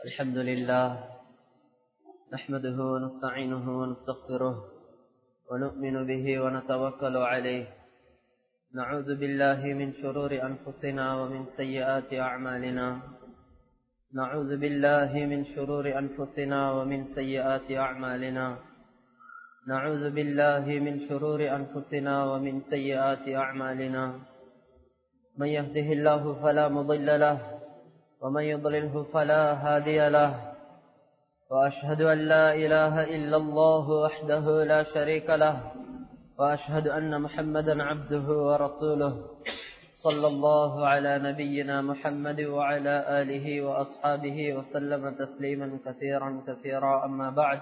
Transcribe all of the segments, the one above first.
الحمد لله نحمده ونستعينه ونستغفره ونؤمن به ونتوكل عليه نعوذ بالله من شرور أنفسنا ومن سيئات أعمالنا نعوذ بالله من شرور أنفسنا ومن سيئات أعمالنا نعوذ بالله من شرور أنفسنا ومن سيئات أعمالنا من يهده الله فلا مضل له ومن يضلله فلا هادي له وأشهد أن لا إله إلا الله وحده لا شريك له وأشهد أن محمدا عبده ورسوله صلى الله على نبينا محمد وعلى آله وأصحابه وسلم تسليما كثيرا كثيرا أما بعد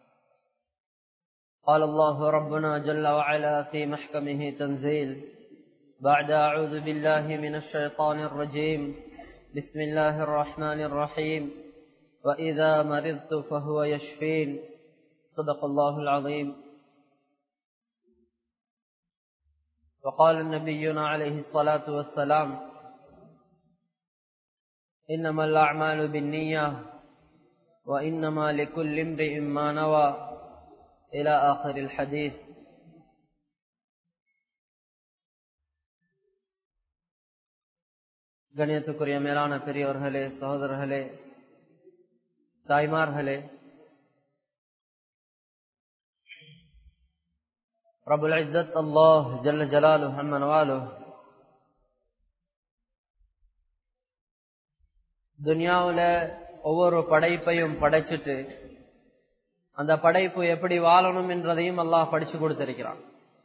قال الله ربنا جل وعلا في محكمه تنزيل بعد أعوذ بالله من الشيطان الرجيم بسم الله الرحمن الرحيم وإذا مرضت فهو يشفين صدق الله العظيم وقال نبينا عليه الصلاة والسلام إنما الأعمال بالنية وإنما لكل امرئ ما نوى إلى آخر الحديث கணியத்துக்குரிய மேலான பெரியவர்களே சகோதரர்களே தாய்மார்களே ரபுல் இஸ்ஸத் அல்லாஹ் ஜல்ல ஜலாலு ஹம்மன் வாலு துனியாவுல ஒவ்வொரு படைப்பையும் படைச்சிட்டு அந்த படைப்பு எப்படி வாழணும் என்றதையும் அல்லாஹ் படிச்சு கொடுத்திருக்கிறான்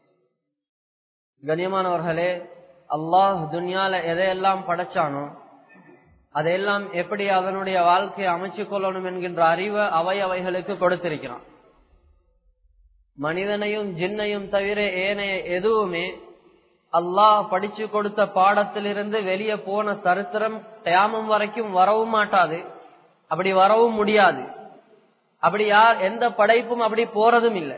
கண்ணியமானவர்களே அல்லாஹ் துன்யால எதையெல்லாம் படைச்சானோ அதையெல்லாம் எப்படி அதனுடைய வாழ்க்கையை அமைச்சு கொள்ளணும் என்கின்ற அறிவை அவை அவைகளுக்கு கொடுத்திருக்கிறான் மனிதனையும் ஜின்னையும் தவிர ஏனைய எதுவுமே அல்லாஹ் படிச்சு கொடுத்த பாடத்திலிருந்து வெளியே போன சரித்திரம் டயாமம் வரைக்கும் வரவும் மாட்டாது அப்படி வரவும் முடியாது அப்படி யார் எந்த படைப்பும் அப்படி போறதும் இல்லை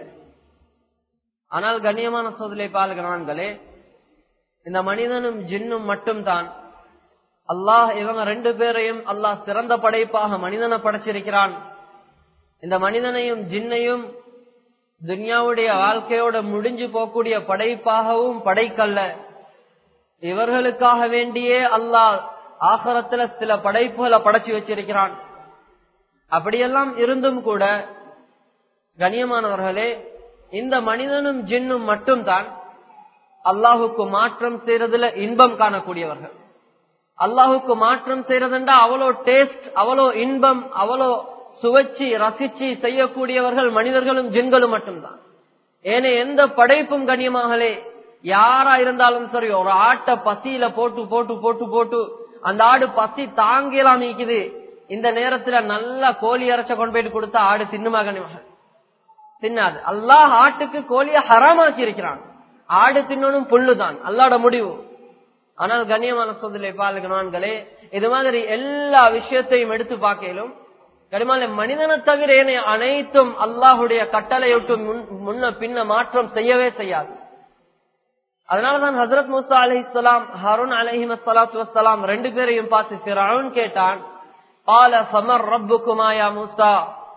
ஆனால் கண்ணியமான சோதனை பால்கணான்களே இந்த மனிதனும் ஜின்னும் மட்டும்தான் அல்லாஹ் இவங்க ரெண்டு பேரையும் அல்லாஹ் சிறந்த படைப்பாக மனிதனை படைச்சிருக்கிறான் இந்த மனிதனையும் ஜின்னையும் துன்யாவுடைய வாழ்க்கையோட முடிஞ்சு போகக்கூடிய படைப்பாகவும் படைக்கல்ல இவர்களுக்காக வேண்டியே அல்லாஹ் ஆகரத்துல சில படைப்புகளை படைச்சு வச்சிருக்கிறான் அப்படியெல்லாம் இருந்தும் கூட கண்ணியமானவர்களே இந்த மனிதனும் ஜின்னும் மட்டும்தான் அல்லாஹுக்கு மாற்றம் செய்யறதுல இன்பம் காணக்கூடியவர்கள் அல்லாஹுக்கு மாற்றம் செய்யறதுண்டா அவ்வளோ டேஸ்ட் அவ்வளோ இன்பம் அவ்வளோ சுவைச்சி ரசிச்சு செய்யக்கூடியவர்கள் மனிதர்களும் ஜின்களும் மட்டும்தான் ஏனே எந்த படைப்பும் கண்ணியமாகலே யாரா இருந்தாலும் சரி ஒரு ஆட்டை பசியில போட்டு போட்டு போட்டு போட்டு அந்த ஆடு பசி தாங்கலாம் நீக்குது இந்த நேரத்துல நல்லா கோழி அரைச்ச கொண்டு போயிட்டு கொடுத்தா ஆடு தின்னுமா கண்ணியமாக தின்னாது அல்லாஹ் ஆட்டுக்கு கோழிய ஹராமாக்கி இருக்கிறான் ஆடு தின்னணும் புல்லுதான் அல்லாட முடிவு ஆனால் கண்ணியமான சோதனை பாலுகனான்களே இது மாதிரி எல்லா விஷயத்தையும் எடுத்து பார்க்கலும் கடிமால மனிதனை தவிர ஏனைய அனைத்தும் அல்லாஹுடைய கட்டளையொட்டு முன்ன பின்ன மாற்றம் செய்யவே செய்யாது அதனாலதான் ஹசரத் முசா அலி இஸ்லாம் ஹருண் அலஹிம் சலாத்து வசலாம் ரெண்டு பேரையும் பார்த்து சிறான் கேட்டான் பால சமர் ரப்பு குமாயா முசா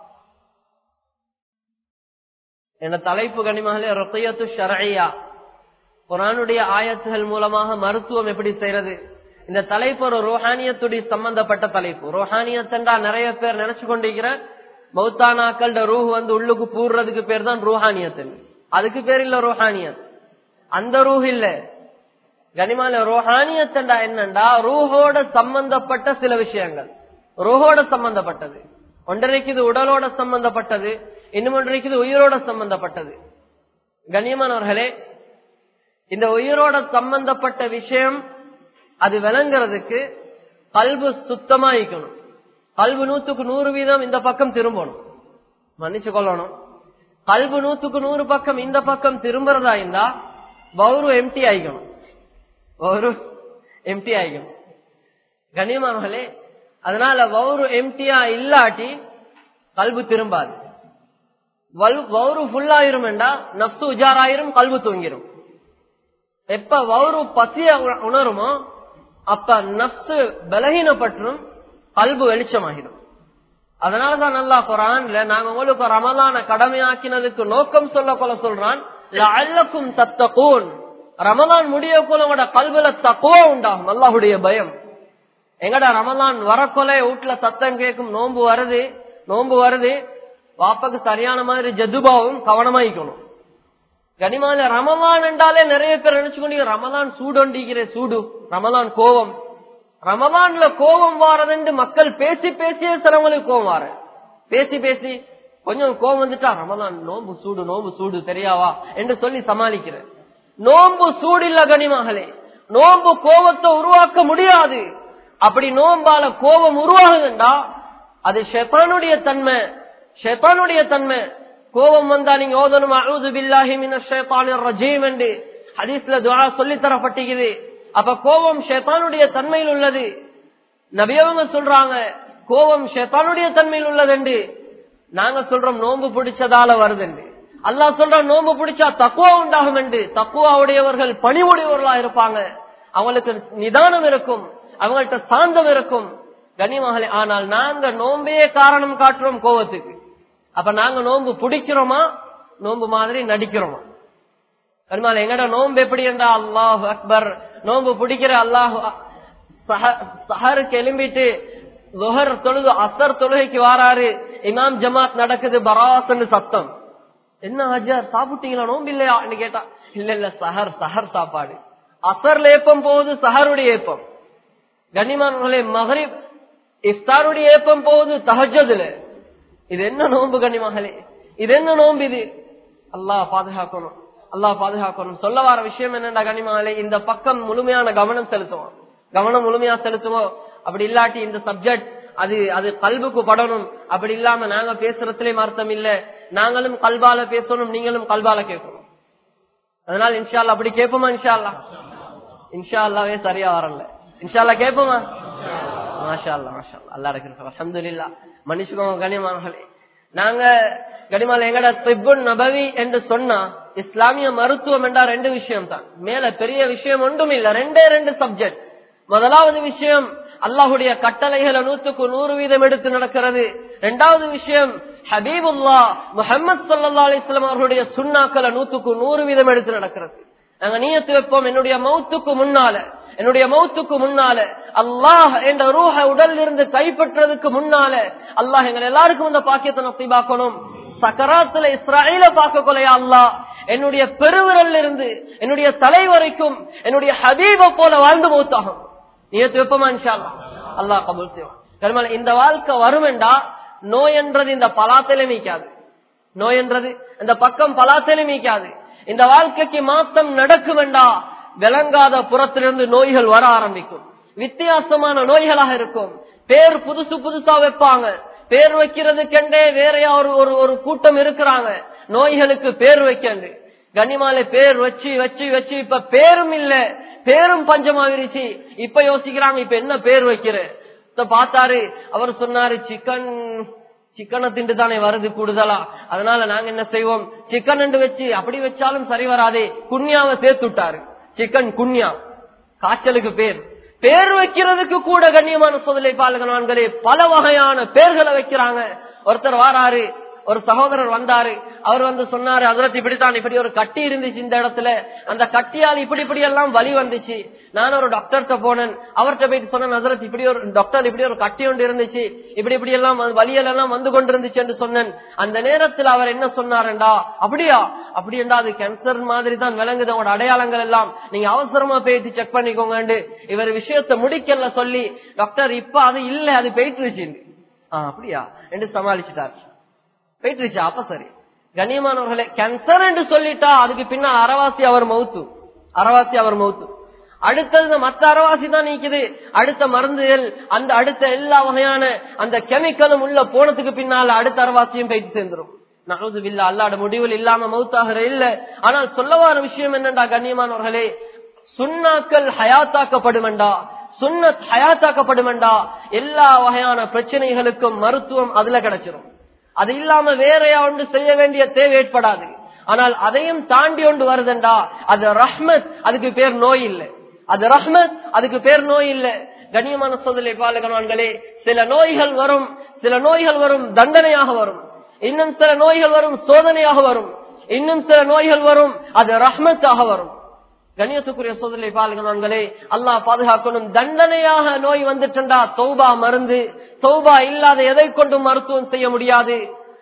என்ற தலைப்பு கனிமகளே ரொத்தையத்து ஷரையா குரானுடைய ஆயத்துகள் மூலமாக மருத்துவம் எப்படி செய்யறது இந்த தலைப்பு ஒரு ரோஹானியத்துடைய சம்பந்தப்பட்ட தலைப்பு ரோஹானியத்தண்டா நிறைய பேர் நினைச்சு கொண்டிருக்கிற மௌத்தானாக்கள் ரூஹ் வந்து உள்ளுக்கு பூர்றதுக்கு பேர் தான் ரூஹானியத்து அதுக்கு பேர் இல்ல ரோஹானியத் அந்த ரூஹ் இல்ல கனிமால ரோஹானியத்தண்டா என்னண்டா ரூஹோட சம்பந்தப்பட்ட சில விஷயங்கள் ரூஹோட சம்பந்தப்பட்டது ஒன்றரைக்குது உடலோட சம்பந்தப்பட்டது இன்னும் ஒன்றைக்குது உயிரோட சம்பந்தப்பட்டது கண்ணியமானவர்களே இந்த உயிரோட சம்பந்தப்பட்ட விஷயம் அது விளங்குறதுக்கு கல்வு சுத்தமா இருக்கணும் கல்வு நூத்துக்கு நூறு வீதம் இந்த பக்கம் திரும்பணும் மன்னிச்சு கொள்ளணும் கல்வு நூத்துக்கு நூறு பக்கம் இந்த பக்கம் திரும்புறதா இருந்தா பௌரு எம்டி ஆயிக்கணும் பௌரு எம்டி ஆயிக்கணும் கண்ணியமானவர்களே அதனால வௌரு எம்டியா இல்லாட்டி கல்வு திரும்பாது வௌரு ஃபுல்லாயிருமெண்டா நப்சு உஜாராயிரும் கல்வு தூங்கிரும் எப்ப வௌரு பசிய உணருமோ அப்ப நப்சு பலகீனப்பற்றும் கல்பு வெளிச்சமாகிடும் அதனாலதான் நல்லா குரான்ல நாங்க உங்களுக்கு ரமலான கடமையாக்கினதுக்கு நோக்கம் சொல்ல போல சொல்றான் அல்லக்கும் தத்தகூன் ரமலான் முடிய போல உங்களோட கல்வில தக்குவா உண்டாகும் அல்லாஹுடைய பயம் எங்கட ரமலான் வரக்கொலை வீட்டுல சத்தம் கேட்கும் நோன்பு வருது நோன்பு வருது வாப்பாக்கு சரியான மாதிரி ஜதுபாவும் கவனமாயிக்கணும் கனிமால ரமலான் என்றாலே நிறைய பேர் நினைச்சுக்கொண்டீங்க ரமலான் சூடொண்டிக்கிற சூடு ரமலான் கோவம் ரமலான்ல கோபம் வாரதுன்னு மக்கள் பேசி பேசியே சிலவங்களுக்கு கோபம் வார பேசி பேசி கொஞ்சம் கோபம் வந்துட்டா ரமலான் நோம்பு சூடு நோம்பு சூடு தெரியாவா என்று சொல்லி சமாளிக்கிற நோம்பு சூடு இல்ல கனிமகளே நோம்பு கோபத்தை உருவாக்க முடியாது அப்படி நோம்பால கோபம் உருவாகுதுண்டா அது ஷெத்தானுடைய தன்மை ஷெத்தானுடைய தன்மை கோபம் வந்தா நீங்க ஓதணும் அழுது பில்லாஹி மின ஷேத்தானிர் ரஜீம் என்று ஹதீஸ்ல துவா சொல்லி தரப்பட்டிருக்குது அப்ப கோபம் ஷேத்தானுடைய தன்மையில் உள்ளது நபியவங்க சொல்றாங்க கோபம் ஷேத்தானுடைய தன்மையில் உள்ளது என்று நாங்க சொல்றோம் நோன்பு பிடிச்சதால வருது என்று அல்லாஹ் சொல்ற நோன்பு பிடிச்சா தக்குவா உண்டாகும் என்று தக்குவாவுடையவர்கள் பணிவுடையவர்களா இருப்பாங்க அவங்களுக்கு நிதானம் இருக்கும் அவங்கள்ட்ட சாந்தம் இருக்கும் கனிமகளே ஆனால் நாங்க நோம்பே காரணம் காட்டுறோம் கோபத்துக்கு அப்ப நாங்க நோன்பு பிடிக்கிறோமா நோன்பு மாதிரி நடிக்கிறோமா கனிமால எங்கட நோன்பு எப்படி என்றா அல்லாஹ் அக்பர் நோன்பு பிடிக்கிற அல்லாஹ் சஹருக்கு எலும்பிட்டு லுஹர் தொழுது அசர் தொழுகைக்கு வாராரு இமாம் ஜமாத் நடக்குது பராசன்னு சத்தம் என்ன ஹஜர் சாப்பிட்டீங்களா நோம்பு இல்லையான்னு கேட்டா இல்ல இல்ல சஹர் சஹர் சாப்பாடு அசர்ல ஏப்பம் போகுது சஹருடைய ஏப்பம் கண்ணிமானே மகரிப் இஃப்தாருடைய ஏப்பம் போகுது தஹஜதுல இது என்ன நோன்பு கண்ணிமகளே இது என்ன நோன்பு இது அல்லாஹ் பாதுகாக்கணும் அல்லாஹ் பாதுகாக்கணும் சொல்ல வர விஷயம் என்னடா கனிமகளே இந்த பக்கம் முழுமையான கவனம் செலுத்துவோம் கவனம் முழுமையா செலுத்துவோம் அப்படி இல்லாட்டி இந்த சப்ஜெக்ட் அது அது கல்புக்கு படணும் அப்படி இல்லாம நாங்க பேசுறதுலயும் அர்த்தம் இல்ல நாங்களும் கல்பால பேசணும் நீங்களும் கல்பால கேட்கணும் அதனால இன்ஷால்லா அப்படி கேட்போமா இன்ஷால்லா இன்ஷா அல்லாவே சரியா வரல இன்ஷால்லா கேட்போமா மாஷா அல்லா மாஷா அல்லா இருக்கு அலமதுல்லா மனுஷங்க கனிமானங்களே நாங்க கனிமால எங்கட திப்புன் நபவி என்று சொன்னா இஸ்லாமிய மருத்துவம் என்றா ரெண்டு விஷயம் தான் மேல பெரிய விஷயம் ஒன்றும் இல்ல ரெண்டே ரெண்டு சப்ஜெக்ட் முதலாவது விஷயம் அல்லாஹுடைய கட்டளைகளை நூத்துக்கு நூறு வீதம் எடுத்து நடக்கிறது இரண்டாவது விஷயம் ஹபீபுல்லா முகமது சல்லா அலிஸ்லாம் அவர்களுடைய சுண்ணாக்களை நூத்துக்கு நூறு வீதம் எடுத்து நடக்கிறது நாங்க நீயத்து வைப்போம் என்னுடைய மௌத்துக்கு முன்னால என்னுடைய மௌத்துக்கு முன்னால அல்லாஹ் என்ற ரூஹ உடல் இருந்து கைப்பற்றதுக்கு முன்னால அல்லாஹ் எங்க எல்லாருக்கும் இந்த பாக்கியத்தை நசீபாக்கணும் சக்கராத்துல இஸ்ராயில பார்க்க கொலையா அல்லாஹ் என்னுடைய பெருவிரல் இருந்து என்னுடைய தலை வரைக்கும் என்னுடைய ஹபீப போல வாழ்ந்து மௌத்தாகும் நீயத்து வைப்போமா இன்ஷா அல்லாஹ் கபூல் செய்வான் கருமால இந்த வாழ்க்கை வருமெண்டா நோய் என்றது இந்த பலாத்திலே மீக்காது நோய் என்றது இந்த பக்கம் பலாத்திலே மீக்காது இந்த வாழ்க்கைக்கு மாத்தம் நடக்குமெண்டா விளங்காத புறத்திலிருந்து நோய்கள் வர ஆரம்பிக்கும் வித்தியாசமான நோய்களாக இருக்கும் பேர் புதுசு புதுசா வைப்பாங்க பேர் வைக்கிறதுக்கெண்டே வேறையா ஒரு ஒரு ஒரு கூட்டம் இருக்கிறாங்க நோய்களுக்கு பேர் வைக்கண்டு கனிமால பேர் வச்சு வச்சு வச்சு இப்ப பேரும் இல்ல பேரும் பஞ்சமாவிருச்சு இப்ப யோசிக்கிறாங்க இப்ப என்ன பேர் வைக்கிற பார்த்தாரு அவர் சொன்னாரு சிக்கன் சிக்கனை திண்டு தானே வருது கூடுதலா அதனால நாங்க என்ன செய்வோம் சிக்கன் என்று வச்சு அப்படி வச்சாலும் சரி வராதே குன்யாவை சேர்த்து விட்டாரு சிக்கன் குன்யா காய்ச்சலுக்கு பேர் பேர் வைக்கிறதுக்கு கூட கண்ணியமான சோதனை பாலகனான்களே பல வகையான பேர்களை வைக்கிறாங்க ஒருத்தர் வாராரு ஒரு சகோதரர் வந்தாரு அவர் வந்து சொன்னாரு அதற்கு இப்படித்தான் இப்படி ஒரு கட்டி இருந்துச்சு இந்த இடத்துல அந்த கட்டியால் இப்படி இப்படி எல்லாம் வலி வந்துச்சு நான் ஒரு டாக்டர்கிட்ட போனேன் அவர்கிட்ட போயிட்டு சொன்னேன் அதற்கு இப்படி ஒரு டாக்டர் இப்படி ஒரு கட்டி ஒன்று இருந்துச்சு இப்படி இப்படி எல்லாம் வலியல் எல்லாம் வந்து கொண்டிருந்துச்சு என்று சொன்னேன் அந்த நேரத்தில் அவர் என்ன சொன்னாருண்டா அப்படியா அப்படி என்றா அது கேன்சர் மாதிரி தான் விளங்குது அவங்களோட அடையாளங்கள் எல்லாம் நீங்க அவசரமா போயிட்டு செக் பண்ணிக்கோங்க இவர் விஷயத்தை முடிக்கல சொல்லி டாக்டர் இப்ப அது இல்ல அது போயிட்டு அப்படியா என்று சமாளிச்சுட்டார் போயிட்டுருச்சு அப்ப சரி கண்ணியமானவர்களே கேன்சர் என்று சொல்லிட்டா அதுக்கு பின்னா அறவாசி அவர் மவுத்து அறவாசி அவர் மவுத்து அடுத்தது மற்ற அறவாசி தான் நீக்குது அடுத்த மருந்துகள் அந்த அடுத்த எல்லா வகையான அந்த கெமிக்கலும் உள்ள போனதுக்கு பின்னால அடுத்த அறவாசியும் போயிட்டு சேர்ந்துரும் நகது இல்ல அல்லாட முடிவில் இல்லாம மவுத்தாகிற இல்ல ஆனால் சொல்ல வர விஷயம் என்னண்டா கண்ணியமானவர்களே சுண்ணாக்கள் ஹயாத்தாக்கப்படுமெண்டா சுண்ணத் ஹயாத்தாக்கப்படுமெண்டா எல்லா வகையான பிரச்சனைகளுக்கும் மருத்துவம் அதுல கிடைச்சிரும் அது இல்லாம வேறையா ஒன்று செய்ய வேண்டிய தேவை ஏற்படாது ஆனால் அதையும் தாண்டி ஒன்று வருதுண்டா அது ரஹ்மத் அதுக்கு பேர் நோய் இல்லை அது ரஹ்மத் அதுக்கு பேர் நோய் இல்லை கண்ணியமான சோதனை பாலகனான்களே சில நோய்கள் வரும் சில நோய்கள் வரும் தண்டனையாக வரும் இன்னும் சில நோய்கள் வரும் சோதனையாக வரும் இன்னும் சில நோய்கள் வரும் அது ரஹ்மத்தாக வரும் கண்ணியத்துக்குரிய சோதனை பால்களே அல்லாஹ் பாதுகாக்கணும் தண்டனையாக நோய் வந்துட்டா தௌபா மருந்து தௌபா இல்லாத எதை கொண்டும் மருத்துவம் செய்ய முடியாது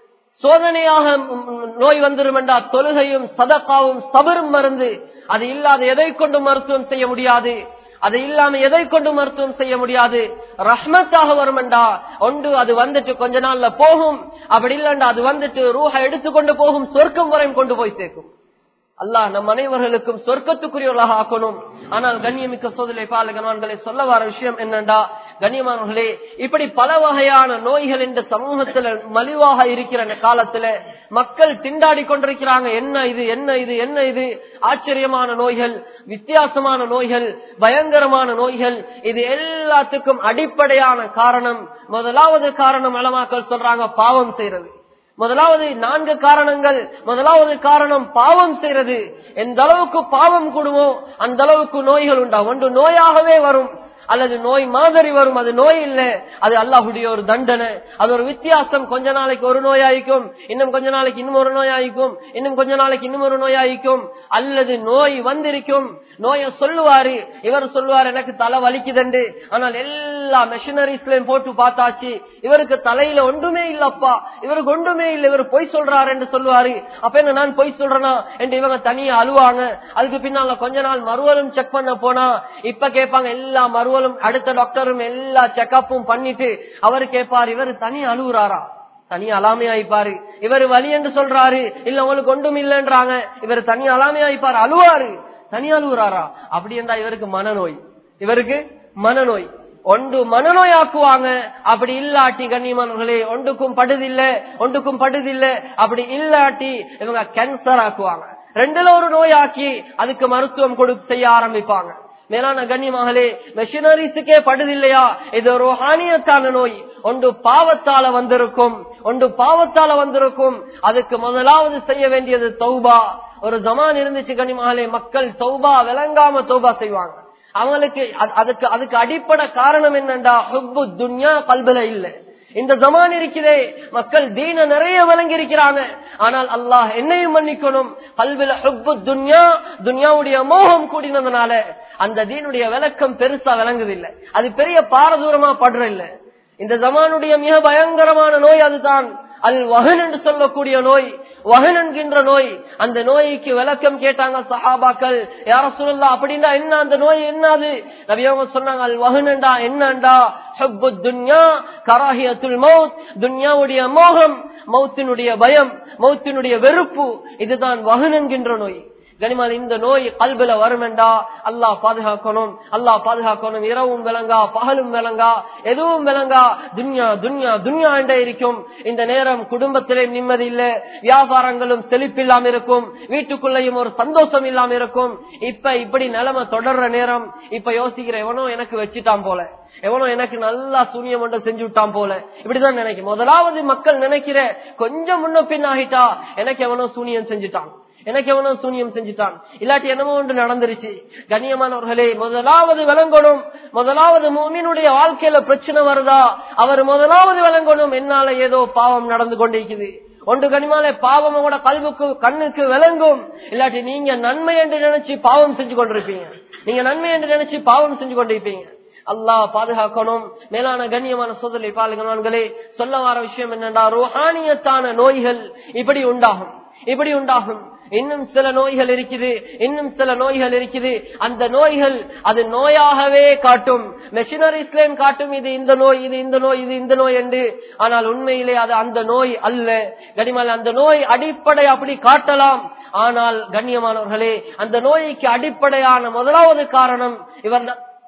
சோதனையாக நோய் வந்துடும் என்றால் தொழுகையும் சதக்காவும் சபரும் மருந்து அது இல்லாத எதை கொண்டு மருத்துவம் செய்ய முடியாது அது இல்லாம எதை கொண்டு மருத்துவம் செய்ய முடியாது ரஹ்மத்தாக வரும் என்றா ஒன்று அது வந்துட்டு கொஞ்ச நாள்ல போகும் அப்படி இல்லைண்டா அது வந்துட்டு ரூஹ எடுத்துக்கொண்டு போகும் சொர்க்கம் வரையும் கொண்டு போய் சேர்க்கும் அல்லாஹ் நம் அனைவர்களுக்கும் சொர்க்கத்துக்குரியவர்களாக ஆக்கணும் ஆனால் கண்ணியமிக்க சோதனை பாலகன்வான்களை சொல்ல வர விஷயம் என்னண்டா கண்ணியமானவர்களே இப்படி பல வகையான நோய்கள் இந்த சமூகத்துல மலிவாக இருக்கிற காலத்துல மக்கள் திண்டாடி கொண்டிருக்கிறாங்க என்ன இது என்ன இது என்ன இது ஆச்சரியமான நோய்கள் வித்தியாசமான நோய்கள் பயங்கரமான நோய்கள் இது எல்லாத்துக்கும் அடிப்படையான காரணம் முதலாவது காரணம் அளமாக்கள் சொல்றாங்க பாவம் செய்யறது முதலாவது நான்கு காரணங்கள் முதலாவது காரணம் பாவம் செய்யறது எந்த அளவுக்கு பாவம் கூடுமோ அந்த அளவுக்கு நோய்கள் உண்டா ஒன்று நோயாகவே வரும் அல்லது நோய் மாதிரி வரும் அது நோய் இல்ல அது அல்லாஹுடைய ஒரு தண்டனை அது ஒரு வித்தியாசம் கொஞ்ச நாளைக்கு ஒரு நோயாயிக்கும் இன்னும் கொஞ்ச நாளைக்கு இன்னும் ஒரு நோயாயிக்கும் இன்னும் கொஞ்ச நாளைக்கு இன்னும் ஒரு நோயாயிக்கும் அல்லது நோய் வந்திருக்கும் நோயை சொல்லுவாரு இவர் சொல்லுவார் எனக்கு தலை வலிக்குதண்டு ஆனால் எல்லா மெஷினரிஸ்லயும் போட்டு பார்த்தாச்சு இவருக்கு தலையில ஒன்றுமே இல்லப்பா இவருக்கு ஒன்றுமே இல்லை இவர் பொய் சொல்றாரு என்று சொல்லுவாரு அப்ப என்ன நான் பொய் சொல்றேனா என்று இவங்க தனியா அழுவாங்க அதுக்கு பின்னால கொஞ்ச நாள் மறுவலும் செக் பண்ண போனா இப்ப கேட்பாங்க எல்லா மறுவலும் அடுத்த டாக்டரும் எல்லா செக்கப்பும் பண்ணிட்டு அவர் கேட்பார் இவர் தனி அழுகுறாரா தனி அலாமே ஆயிப்பாரு இவர் வலி என்று சொல்றாரு இல்ல உங்களுக்கு ஒன்றும் இல்லைன்றாங்க இவர் தனி அலாமே ஆயிப்பாரு அழுவாரு தனி அழுகுறாரா அப்படி இருந்தா இவருக்கு மனநோய் இவருக்கு மனநோய் ஒன்று மனநோய் ஆக்குவாங்க அப்படி இல்லாட்டி கண்ணியமானவர்களே ஒன்றுக்கும் படுதில்ல ஒன்றுக்கும் படுதில்ல அப்படி இல்லாட்டி இவங்க கேன்சர் ஆக்குவாங்க ரெண்டுல ஒரு நோய் ஆக்கி அதுக்கு மருத்துவம் கொடுத்து செய்ய ஆரம்பிப்பாங்க மேலான கண்ணியமாகலே மெஷினரிஸுக்கே படுதில்லையா இது ஒரு ஹானியத்தான நோய் ஒன்று பாவத்தால வந்திருக்கும் ஒன்று பாவத்தால வந்திருக்கும் அதுக்கு முதலாவது செய்ய வேண்டியது தௌபா ஒரு ஜமான் இருந்துச்சு கனிமகளே மக்கள் தௌபா விளங்காம தௌபா செய்வாங்க அவங்களுக்கு அதுக்கு அதுக்கு அடிப்படை காரணம் என்னண்டா ஹுப்பு துன்யா கல்பல இல்ல இந்த ஜமான் இருக்கிறே மக்கள் தீன நிறைய விளங்கி இருக்கிறாங்க ஆனால் அல்லாஹ் என்னையும் மன்னிக்கணும் கல்வில ஹுப்பு துன்யா துன்யாவுடைய மோகம் கூடினதுனால அந்த தீனுடைய விளக்கம் பெருசா விளங்குதில்லை அது பெரிய பாரதூரமா படுற இல்ல இந்த ஜமானுடைய மிக பயங்கரமான நோய் அதுதான் அல் வகன் என்று சொல்லக்கூடிய நோய் வகன் என்கின்ற நோய் அந்த நோய்க்கு விளக்கம் கேட்டாங்க சஹாபாக்கள் யார சொல்லலாம் அப்படின்னா என்ன அந்த நோய் என்னது நபியவங்க சொன்னாங்க அல் வகனண்டா என்னண்டா ஹப்பு துன்யா கராஹியத்துல் மவுத் துன்யாவுடைய மோகம் மௌத்தினுடைய பயம் மௌத்தினுடைய வெறுப்பு இதுதான் வகன் என்கின்ற நோய் கனிமால் இந்த நோய் கல்வில வருமெண்டா அல்லாஹ் பாதுகாக்கணும் அல்லாஹ் பாதுகாக்கணும் இரவும் விளங்கா பகலும் விளங்கா எதுவும் விளங்கா துன்யா துன்யா துன்யா என்றே இருக்கும் இந்த நேரம் குடும்பத்திலே நிம்மதி இல்ல வியாபாரங்களும் செழிப்பில்லாம இருக்கும் வீட்டுக்குள்ளேயும் ஒரு சந்தோஷம் இல்லாம இருக்கும் இப்ப இப்படி நிலைமை தொடர்ற நேரம் இப்ப யோசிக்கிற எவனோ எனக்கு வச்சுட்டான் போல எவனோ எனக்கு நல்லா சூனியம் ஒன்று செஞ்சு விட்டான் போல இப்படிதான் நினைக்கும் முதலாவது மக்கள் நினைக்கிற கொஞ்சம் முன்ன பின் ஆகிட்டா எனக்கு எவனோ சூனியம் செஞ்சுட்டான் எனக்கு எவனோ சூனியம் செஞ்சுட்டான் இல்லாட்டி என்னமோ ஒன்று நடந்துருச்சு கண்ணியமானவர்களே முதலாவது விளங்கணும் முதலாவது மூமினுடைய வாழ்க்கையில பிரச்சனை வருதா அவர் முதலாவது விளங்கணும் என்னால ஏதோ பாவம் நடந்து கொண்டிருக்குது ஒன்று கனிமாலே பாவம் கூட கல்வுக்கு கண்ணுக்கு விளங்கும் இல்லாட்டி நீங்க நன்மை என்று நினைச்சு பாவம் செஞ்சு கொண்டிருப்பீங்க நீங்க நன்மை என்று நினைச்சு பாவம் செஞ்சு கொண்டிருப்பீங்க அல்லாஹ் பாதுகாக்கணும் மேலான கண்ணியமான சோதனை பாலுகவான்களே சொல்ல வர விஷயம் என்னண்டா ரோஹானியத்தான நோய்கள் இப்படி உண்டாகும் இப்படி உண்டாகும் இன்னும் சில நோய்கள் இருக்குது இன்னும் சில நோய்கள் இருக்குது அந்த நோய்கள் அது நோயாகவே காட்டும் மெஷினரிஸ்லேயும் காட்டும் இது இந்த நோய் இது இந்த நோய் இது இந்த நோய் என்று ஆனால் உண்மையிலே அது அந்த நோய் அல்ல கனிமல் அந்த நோய் அடிப்படை அப்படி காட்டலாம் ஆனால் கண்ணியமானவர்களே அந்த நோய்க்கு அடிப்படையான முதலாவது காரணம் இவர்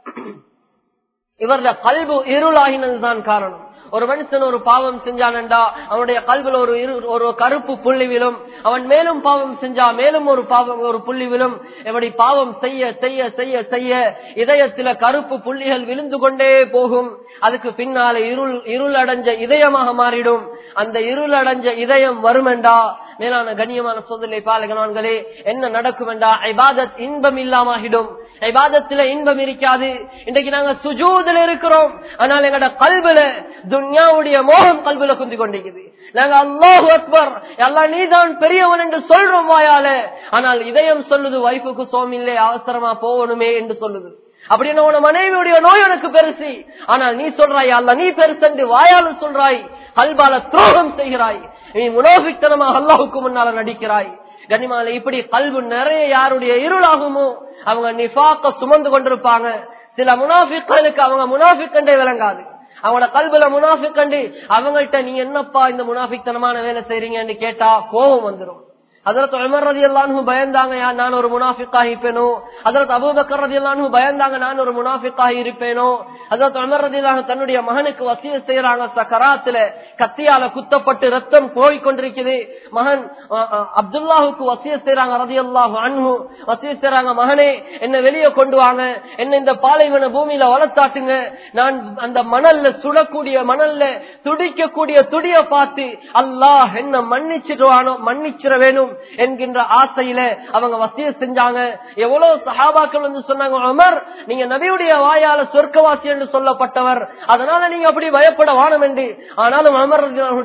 இவருடைய கல்பு இருளாகினதுதான் காரணம் ஒரு மனுஷன் ஒரு பாவம் செஞ்சானண்டா அவனுடைய கல்வில ஒரு ஒரு கருப்பு புள்ளி விழும் அவன் மேலும் பாவம் செஞ்சா மேலும் ஒரு பாவம் ஒரு புள்ளி விழும் எப்படி பாவம் செய்ய செய்ய செய்ய செய்ய இதயத்தில கருப்பு புள்ளிகள் விழுந்து கொண்டே போகும் அதுக்கு பின்னால இருள் இருள் அடைஞ்ச இதயமாக மாறிடும் அந்த இருள் அடைஞ்ச இதயம் வருமெண்டா மேலான கண்ணியமான சோதனை பாலகனான்களே என்ன நடக்கும் என்றா ஐபாதத் இன்பம் இல்லாமகிடும் ஐபாதத்துல இன்பம் இருக்காது இன்றைக்கு நாங்க சுஜூதில் இருக்கிறோம் ஆனால் எங்கட கல்வில துன்யாவுடைய மோகம் கல்வில குந்தி கொண்டிருக்குது நாங்க அல்லாஹு அக்பர் எல்லாம் நீதான் பெரியவன் என்று சொல்றோம் வாயால ஆனால் இதயம் சொல்லுது வைஃபுக்கு சோமில்லை அவசரமா போகணுமே என்று சொல்லுது அப்படின்னு உன மனைவியுடைய நோய் உனக்கு பெருசு ஆனால் நீ சொல்றாய் அல்ல நீ பெருசென்று வாயால சொல்றாய் கல்பால துரோகம் செய்கிறாய் நீ முனோபித்தனமாக அல்லாஹுக்கு முன்னால நடிக்கிறாய் கனிமால இப்படி கல்வு நிறைய யாருடைய இருளாகுமோ அவங்க நிஃபாக்க சுமந்து கொண்டிருப்பாங்க சில முனாஃபிக்களுக்கு அவங்க முனாஃபிக்கண்டே விளங்காது அவங்களோட கல்வில முனாஃபிக்கண்டு அவங்கள்ட்ட நீ என்னப்பா இந்த முனாஃபித்தனமான வேலை செய்றீங்கன்னு கேட்டா கோபம் வந்துடும் அதற்கு உமர் ரதி அல்லானு பயந்தாங்க யா, நான் ஒரு முனாஃபிக்காக இருப்பேனோ அதற்கு அபூபக்கர் ரதி அல்லானு பயந்தாங்க நான் ஒரு முனாஃபிக்காக இருப்பேனோ அதற்கு உமர் ரதி அல்லாஹ் தன்னுடைய மகனுக்கு வசிய செய்யறாங்க சக்கராத்துல கத்தியால குத்தப்பட்டு ரத்தம் போய் கொண்டிருக்குது மகன் அஹ், அஹ், அப்துல்லாஹுக்கு வசிய செய்யறாங்க ரதி அல்லாஹு அன்ஹு வசிய செய்யறாங்க மகனே என்ன வெளியே கொண்டு வாங்க என்ன இந்த பாலைவன பூமியில வளர்த்தாட்டுங்க நான் அந்த மணல்ல சுடக்கூடிய மணல்ல துடிக்கக்கூடிய துடிய பார்த்து அல்லாஹ் என்ன மன்னிச்சிடுவானோ மன்னிச்சிட வேணும் என்கின்ற ஆசையில அவங்க வசிய செஞ்சாங்க எவ்வளவு சஹாபாக்கள் வந்து சொன்னாங்க உமர் நீங்க நபியுடைய வாயால சொர்க்கவாசி என்று சொல்லப்பட்டவர் அதனால நீங்க அப்படி பயப்பட வானம் என்று ஆனாலும் அமர்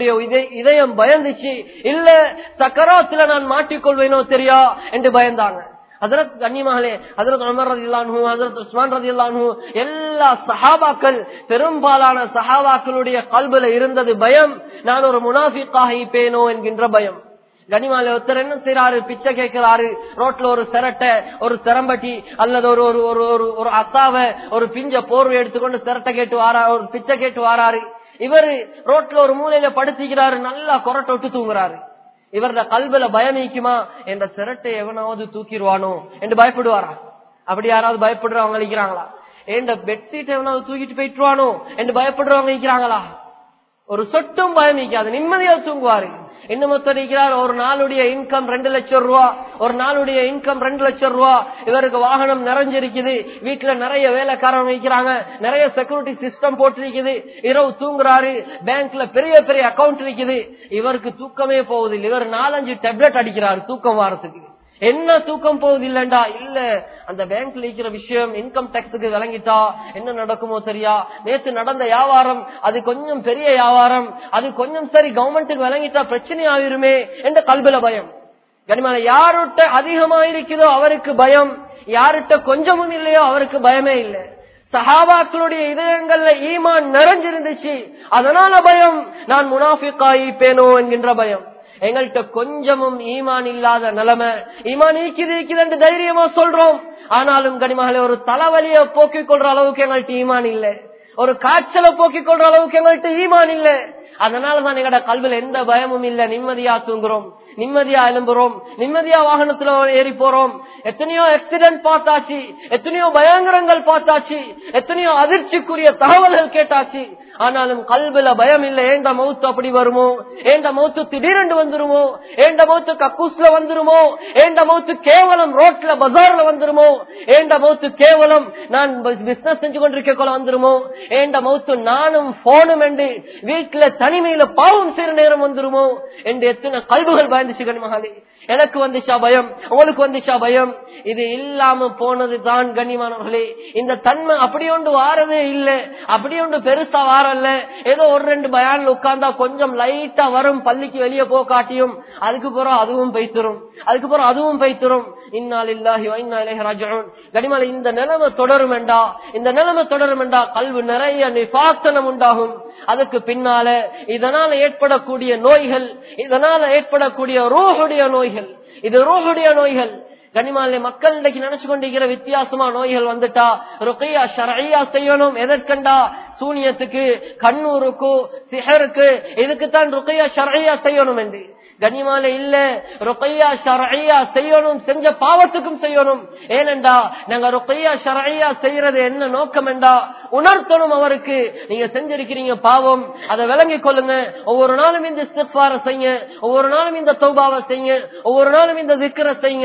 இதயம் பயந்துச்சு இல்ல சக்கராத்துல நான் மாட்டிக்கொள்வேனோ தெரியா என்று பயந்தாங்க ஹசரத் கண்ணியமாகலே ஹசரத் உமர் ரதில்லானு ஹசரத் உஸ்மான் ரதில்லானு எல்லா சஹாபாக்கள் பெரும்பாலான சஹாபாக்களுடைய கல்வில இருந்தது பயம் நான் ஒரு முனாஃபிக்காக இருப்பேனோ என்கின்ற பயம் கனிமால ஒருத்தர் என்ன செய்யறாரு பிச்சை கேட்கிறாரு ரோட்ல ஒரு சிரட்டை ஒரு சிரம்பட்டி அல்லது ஒரு ஒரு ஒரு ஒரு ஒரு அத்தாவ ஒரு பிஞ்ச போர்வை எடுத்துக்கொண்டு சிரட்டை கேட்டு வாரா ஒரு பிச்சை கேட்டு வாராரு இவரு ரோட்ல ஒரு மூலையில படுத்திக்கிறாரு நல்லா கொரட்டை விட்டு தூங்குறாரு இவரது கல்வில பயம் நீக்குமா என்ற சிரட்டை எவனாவது தூக்கிடுவானோ என்று பயப்படுவாரா அப்படி யாராவது பயப்படுறவங்க இருக்கிறாங்களா என்ற பெட்ஷீட் எவனாவது தூக்கிட்டு போயிட்டுருவானோ என்று பயப்படுறவங்க இருக்கிறாங்களா ஒரு சொட்டும் பயம் நீக்காது நிம்மதியா தூங்குவாரு இன்னும் ஒருத்தர் இருக்கிறார் ஒரு நாளுடைய இன்கம் ரெண்டு லட்சம் ரூபா ஒரு நாளுடைய இன்கம் ரெண்டு லட்சம் ரூபா இவருக்கு வாகனம் நிறைஞ்சிருக்குது வீட்டுல நிறைய வேலைக்காரங்க வைக்கிறாங்க நிறைய செக்யூரிட்டி சிஸ்டம் போட்டிருக்குது இரவு தூங்குறாரு பேங்க்ல பெரிய பெரிய அக்கவுண்ட் இருக்குது இவருக்கு தூக்கமே போகுது இல்லை இவர் நாலஞ்சு டேப்லெட் அடிக்கிறாரு தூக்கம் வாரத்துக்கு என்ன தூக்கம் போகுது இல்லண்டா இல்ல அந்த பேங்க்ல இருக்கிற விஷயம் இன்கம் டாக்ஸுக்கு விளங்கிட்டா என்ன நடக்குமோ சரியா நேத்து நடந்த வியாபாரம் அது கொஞ்சம் பெரிய வியாபாரம் அது கொஞ்சம் சரி கவர்மெண்ட்டுக்கு விளங்கிட்டா பிரச்சனை ஆகிருமே என்ற கல்வில பயம் கனிமான யாருட்ட அதிகமா இருக்குதோ அவருக்கு பயம் யாருட்ட கொஞ்சமும் இல்லையோ அவருக்கு பயமே இல்லை சஹாபாக்களுடைய இதயங்கள்ல ஈமான் நிறைஞ்சிருந்துச்சு அதனால பயம் நான் முனாஃபிக்காயிப்பேனோ என்கின்ற பயம் எங்கள்கிட்ட கொஞ்சமும் ஈமான் இல்லாத நிலைமை ஈமான் ஈக்குது ஈக்குது என்று தைரியமா சொல்றோம் ஆனாலும் கனிமகளே ஒரு தலைவலிய போக்கிக் கொள்ற அளவுக்கு எங்கள்கிட்ட ஈமான் இல்லை ஒரு காய்ச்சலை போக்கிக் கொள்ற அளவுக்கு எங்கள்கிட்ட ஈமான் இல்லை அதனாலதான் எங்கட கல்வில எந்த பயமும் இல்ல நிம்மதியா தூங்குறோம் நிம்மதியா எழும்புறோம் நிம்மதியா வாகனத்துல ஏறி போறோம் எத்தனையோ ஆக்சிடென்ட் பார்த்தாச்சு எத்தனையோ பயங்கரங்கள் பார்த்தாச்சு எத்தனையோ அதிர்ச்சிக்குரிய தகவல்கள் கேட்டாச்சு ஆனாலும் கல்வில பயம் இல்ல ஏண்ட மவுத்து அப்படி வருமோ ஏண்ட மவுத்து திடீரென்று வந்துருமோ ஏண்ட மவுத்து கக்கூஸ்ல வந்துருமோ ஏண்ட மவுத்து கேவலம் ரோட்ல பஜார்ல வந்துருமோ ஏண்ட மவுத்து கேவலம் நான் பிசினஸ் செஞ்சு கொண்டிருக்க வந்துருமோ ஏண்ட மவுத்து நானும் போனும் என்று வீட்டுல தனிமையில பாவம் செய்யற நேரம் வந்துருமோ என்று எத்தனை கல்விகள் பயந்துச்சு கனிமகாலி எனக்கு வந்துச்சா பயம் உங்களுக்கு வந்துச்சா பயம் இது இல்லாம போனது தான் கண்ணியமானவர்களே இந்த தன்மை அப்படி ஒன்று வாரதே இல்ல அப்படி ஒன்று பெருசா வாரல்ல ஏதோ ஒரு ரெண்டு பயான்ல உட்கார்ந்தா கொஞ்சம் லைட்டா வரும் பள்ளிக்கு வெளியே போ காட்டியும் அதுக்கு பிறகு அதுவும் பைத்திரும் அதுக்கு பிறகு அதுவும் பைத்திரும் இன்னால் இல்லாஹி ராஜன் கனிமலை இந்த நிலைமை தொடரும் என்றா இந்த நிலைமை தொடரும் என்றா கல்வி நிறைய நிபாத்தனம் உண்டாகும் அதுக்கு பின்னால இதனால ஏற்படக்கூடிய நோய்கள் இதனால ஏற்படக்கூடிய ரோகுடைய நோய்கள் இது ரோகுடைய நோய்கள் கனிமாலே மக்கள் இன்றைக்கு நினைச்சு கொண்டிருக்கிற வித்தியாசமா நோய்கள் வந்துட்டா ருக்கையா ஷரையா செய்யணும் எதற்கண்டா சூனியத்துக்கு கண்ணூருக்கு சிஹருக்கு இதுக்குத்தான் ருக்கையா ஷரையா செய்யணும் என்று கனிமால இல்ல ருக்கையா ஷரையா செய்யணும் செஞ்ச பாவத்துக்கும் செய்யணும் ஏனெண்டா நாங்க ருக்கையா ஷரையா செய்யறது என்ன நோக்கம் என்றா உணர்த்தணும் அவருக்கு நீங்க செஞ்சிருக்கிறீங்க பாவம் அதை விளங்கிக் கொள்ளுங்க ஒவ்வொரு நாளும் இந்த இஸ்திஃபார செய்யுங்க ஒவ்வொரு நாளும் இந்த தௌபாவை செய்யுங்க ஒவ்வொரு நாளும் இந்த திக்கரை செய்யுங்க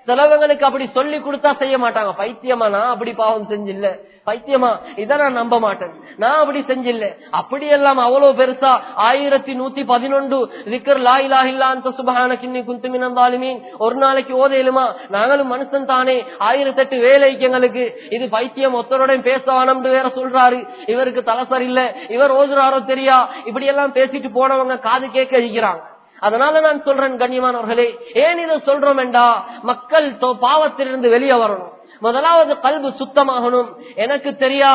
சிலவங்களுக்கு அப்படி சொல்லி கொடுத்தா செய்ய மாட்டாங்க பைத்தியமா நான் அப்படி பாவம் செஞ்சில்ல பைத்தியமா இதை நான் நம்ப மாட்டேன் நான் அப்படி செஞ்சில்ல அப்படி எல்லாம் அவ்வளவு பெருசா ஆயிரத்தி நூத்தி பதினொன்று விக்கர் லாயிலா இல்லா அந்த சுபகான கிண்ணி குந்துமினந்தாலுமீன் ஒரு நாளைக்கு ஓதையிலுமா நாங்களும் மனுஷன் தானே ஆயிரத்தெட்டு வேலைக்கு எங்களுக்கு இது பைத்தியம் ஒத்தருடன் பேசவானம்னு வேற சொல்றாரு இவருக்கு தலை சரியில்லை இவர் ஓதுறாரோ தெரியா இப்படி எல்லாம் பேசிட்டு போனவங்க காது கேட்க இருக்கிறாங்க அதனால நான் சொல்றேன் கண்ணியமானவர்களே ஏன் இதை சொல்றோம் என்றா மக்கள் தோ- பாவத்திலிருந்து வெளியே வரணும் முதலாவது கல்வி சுத்தமாகணும் எனக்கு தெரியா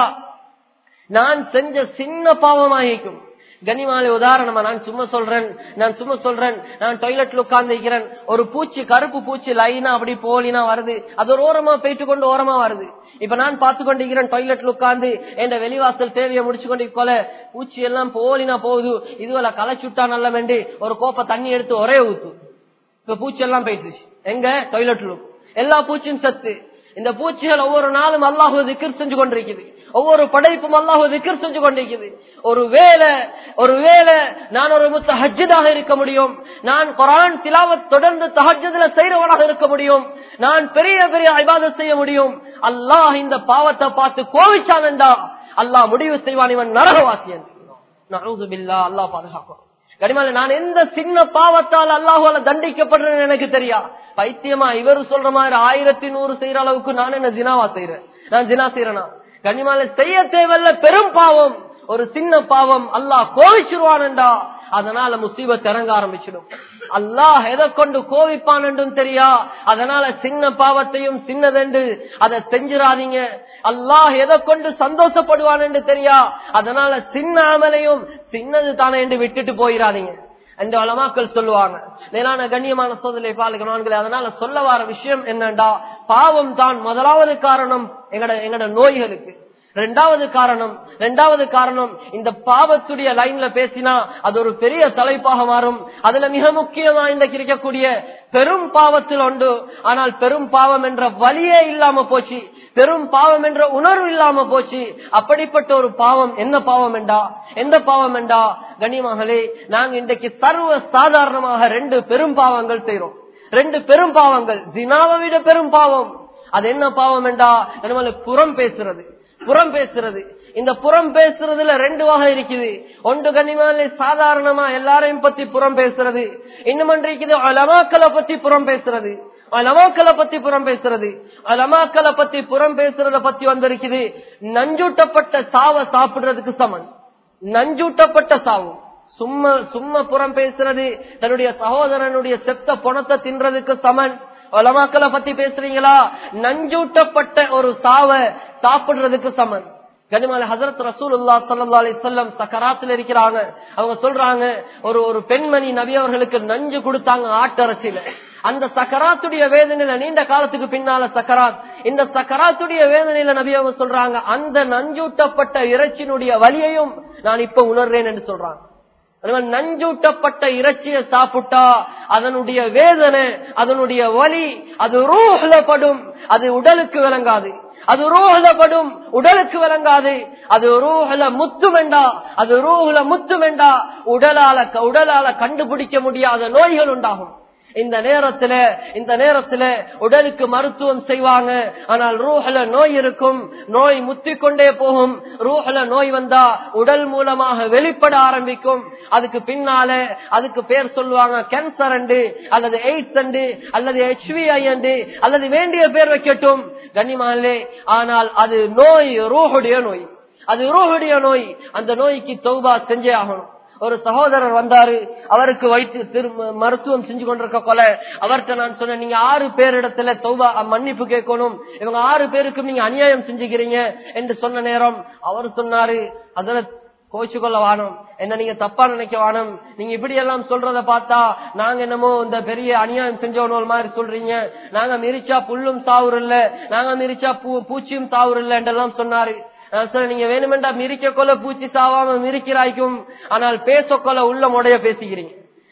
நான் செஞ்ச சின்ன பாவமாகிக்கும் கனிமாலை உதாரணமா நான் சும்மா சொல்றேன் நான் சும்மா சொல்றேன் நான் டாய்லெட்ல உட்கார்ந்து இருக்கிறேன் ஒரு பூச்சி கருப்பு பூச்சி லைனா அப்படி போலினா வருது அது ஒரு ஓரமா போயிட்டு கொண்டு ஓரமா வருது இப்ப நான் பார்த்து கொண்டிருக்கிறேன் டாய்லெட்ல உட்கார்ந்து என் வெளிவாசல் தேவையை முடிச்சு கொண்டு கொல பூச்சி எல்லாம் போலினா போகுது இதுவரை களைச்சுட்டா நல்ல வேண்டி ஒரு கோப்பை தண்ணி எடுத்து ஒரே ஊத்து இப்ப பூச்சி எல்லாம் போயிட்டுச்சு எங்க டாய்லெட்ல எல்லா பூச்சியும் சத்து இந்த பூச்சிகள் ஒவ்வொரு நாளும் அல்லாஹு திக்கர் செஞ்சு கொண்டிருக்குது ஒவ்வொரு படைப்பும் அல்லாஹு திக்கர் செஞ்சு கொண்டிருக்குது ஒரு வேலை ஒரு வேலை நான் ஒரு முத்த ஹஜ்ஜதாக இருக்க முடியும் நான் குரான் திலாவத் தொடர்ந்து தஹஜதுல செய்யறவனாக இருக்க முடியும் நான் பெரிய பெரிய ஐபாதத் செய்ய முடியும் அல்லாஹ் இந்த பாவத்தை பார்த்து கோவிச்சானண்டா அல்லாஹ் முடிவு செய்வான் இவன் நரகவாசியன் நழுது பில்லா அல்லாஹ் பாதுகாக்கும் கனிமால நான் எந்த சின்ன பாவத்தால் அல்லாஹால தண்டிக்கப்படுறேன்னு எனக்கு தெரியா பைத்தியமா இவரு சொல்ற மாதிரி ஆயிரத்தி நூறு செய்யற அளவுக்கு நான் என்ன ஜினாவா செய்யறேன் நான் ஜினா செய்யறேனா கனிமால செய்ய தேவையில்ல பெரும் பாவம் ஒரு சின்ன பாவம் அல்லாஹ் கோவிச்சிருவான்டா அதனால முசீபத் இறங்க ஆரம்பிச்சிடும் அல்லாஹ் எதை கொண்டு கோவிப்பான் என்றும் தெரியா அதனால சின்ன பாவத்தையும் சின்னதென்று அதை செஞ்சிடாதீங்க அல்லாஹ் எதை கொண்டு சந்தோஷப்படுவான் என்று தெரியா அதனால சின்ன அமலையும் சின்னது தானே என்று விட்டுட்டு போயிடாதீங்க என்று வளமாக்கள் சொல்லுவாங்க மேலான கண்ணியமான சோதனை பாலுகிறவன்களே அதனால சொல்ல வர விஷயம் என்னண்டா பாவம் தான் முதலாவது காரணம் எங்கட எங்கட நோய்களுக்கு ரெண்டாவது காரணம் ரெண்டாவது காரணம் இந்த பாவத்துடைய லைன்ல பேசினா அது ஒரு பெரிய தலைப்பாக மாறும் அதுல மிக முக்கியமா இன்றைக்கு இருக்கக்கூடிய பெரும் பாவத்தில் உண்டு ஆனால் பெரும் பாவம் என்ற வழியே இல்லாம போச்சு பெரும் பாவம் என்ற உணர்வு இல்லாம போச்சு அப்படிப்பட்ட ஒரு பாவம் என்ன பாவம் என்றா எந்த பாவம் என்றா கண்ணியமகளே நாங்க இன்றைக்கு சர்வ சாதாரணமாக ரெண்டு பெரும் பாவங்கள் செய்யறோம் ரெண்டு பெரும் பாவங்கள் ஜினாவை விட பெரும் பாவம் அது என்ன பாவம் என்றா நம்மளுக்கு புறம் பேசுறது புறம் பேசுறது இந்த புறம் பேசுறதுல ரெண்டு வகை இருக்குது ஒன்று கனிமாலே சாதாரணமா எல்லாரையும் பத்தி புறம் பேசுறது இன்னும் ஒன்று இருக்குது அலமாக்களை பத்தி புறம் பேசுறது அலமாக்களை பத்தி புறம் பேசுறது அலமாக்களை பத்தி புறம் பேசுறத பத்தி வந்திருக்குது நஞ்சூட்டப்பட்ட சாவை சாப்பிடுறதுக்கு சமன் நஞ்சூட்டப்பட்ட சாவு சும்மா சும்மா புறம் பேசுறது தன்னுடைய சகோதரனுடைய செத்த பணத்தை தின்றதுக்கு சமன் உலமாக்களை பத்தி பேசுறீங்களா நஞ்சூட்டப்பட்ட ஒரு சாவ சாப்பிடுறதுக்கு சமன் கனிமால ஹசரத் ரசூலுல்லா சல்லா அலிசல்லம் சக்கராத்துல இருக்கிறாங்க அவங்க சொல்றாங்க ஒரு ஒரு பெண்மணி நபி அவர்களுக்கு நஞ்சு கொடுத்தாங்க ஆட்டரசில அந்த சக்கராத்துடைய வேதனையில நீண்ட காலத்துக்கு பின்னால சக்கராத் இந்த சக்கராத்துடைய வேதனையில நபி அவங்க சொல்றாங்க அந்த நஞ்சூட்டப்பட்ட இறைச்சினுடைய வலியையும் நான் இப்ப உணர்றேன் என்று சொல்றாங்க அதனால நஞ்சூட்டப்பட்ட இறைச்சியை சாப்பிட்டா அதனுடைய வேதனை அதனுடைய வலி அது ரூஹ்ல படும் அது உடலுக்கு விளங்காது அது ரூஹ்ல படும் உடலுக்கு விளங்காது அது ரூஹ்ல முத்து வேண்டா அது ரூஹ்ல முத்து வேண்டா உடலால உடலால கண்டுபிடிக்க முடியாத நோய்கள் உண்டாகும் இந்த நேரத்துல இந்த நேரத்துல உடலுக்கு மருத்துவம் செய்வாங்க ஆனால் ரூஹல நோய் இருக்கும் நோய் முத்திக் கொண்டே போகும் ரூஹல நோய் வந்தா உடல் மூலமாக வெளிப்பட ஆரம்பிக்கும் அதுக்கு பின்னால அதுக்கு பேர் சொல்லுவாங்க கேன்சர் அண்டு அல்லது எய்ட்ஸ் அண்டு அல்லது ஹெச்விஐ அண்டு அல்லது வேண்டிய பேர் வைக்கட்டும் கண்ணிமாலே ஆனால் அது நோய் ரூஹுடைய நோய் அது ரூஹுடைய நோய் அந்த நோய்க்கு தௌபா செஞ்சே ஆகணும் ஒரு சகோதரர் வந்தாரு அவருக்கு வைத்து திரு மருத்துவம் செஞ்சு கொண்டிருக்க கொல அவர்கிட்ட நான் சொன்னேன் நீங்க ஆறு பேரிடத்துல தௌபா மன்னிப்பு கேட்கணும் இவங்க ஆறு பேருக்கும் நீங்க அநியாயம் செஞ்சுக்கிறீங்க என்று சொன்ன நேரம் அவர் சொன்னாரு அதுல கோச்சு கொள்ள வானம் என்ன நீங்க தப்பா நினைக்க வானம் நீங்க இப்படி எல்லாம் சொல்றத பார்த்தா நாங்க என்னமோ இந்த பெரிய அநியாயம் செஞ்சவனோல் மாதிரி சொல்றீங்க நாங்க மிரிச்சா புல்லும் சாவுர் இல்ல நாங்க மிரிச்சா பூ பூச்சியும் சாவுர் இல்ல என்றெல்லாம் சொன்னாரு நீங்க வேணுமெண்டா மிரிக்க கொள்ள பூச்சி சாவாம மிரிக்கிறாய்க்கும் ஆனால் பேச கொள்ள உள்ள முடைய பேசுகிறீங்க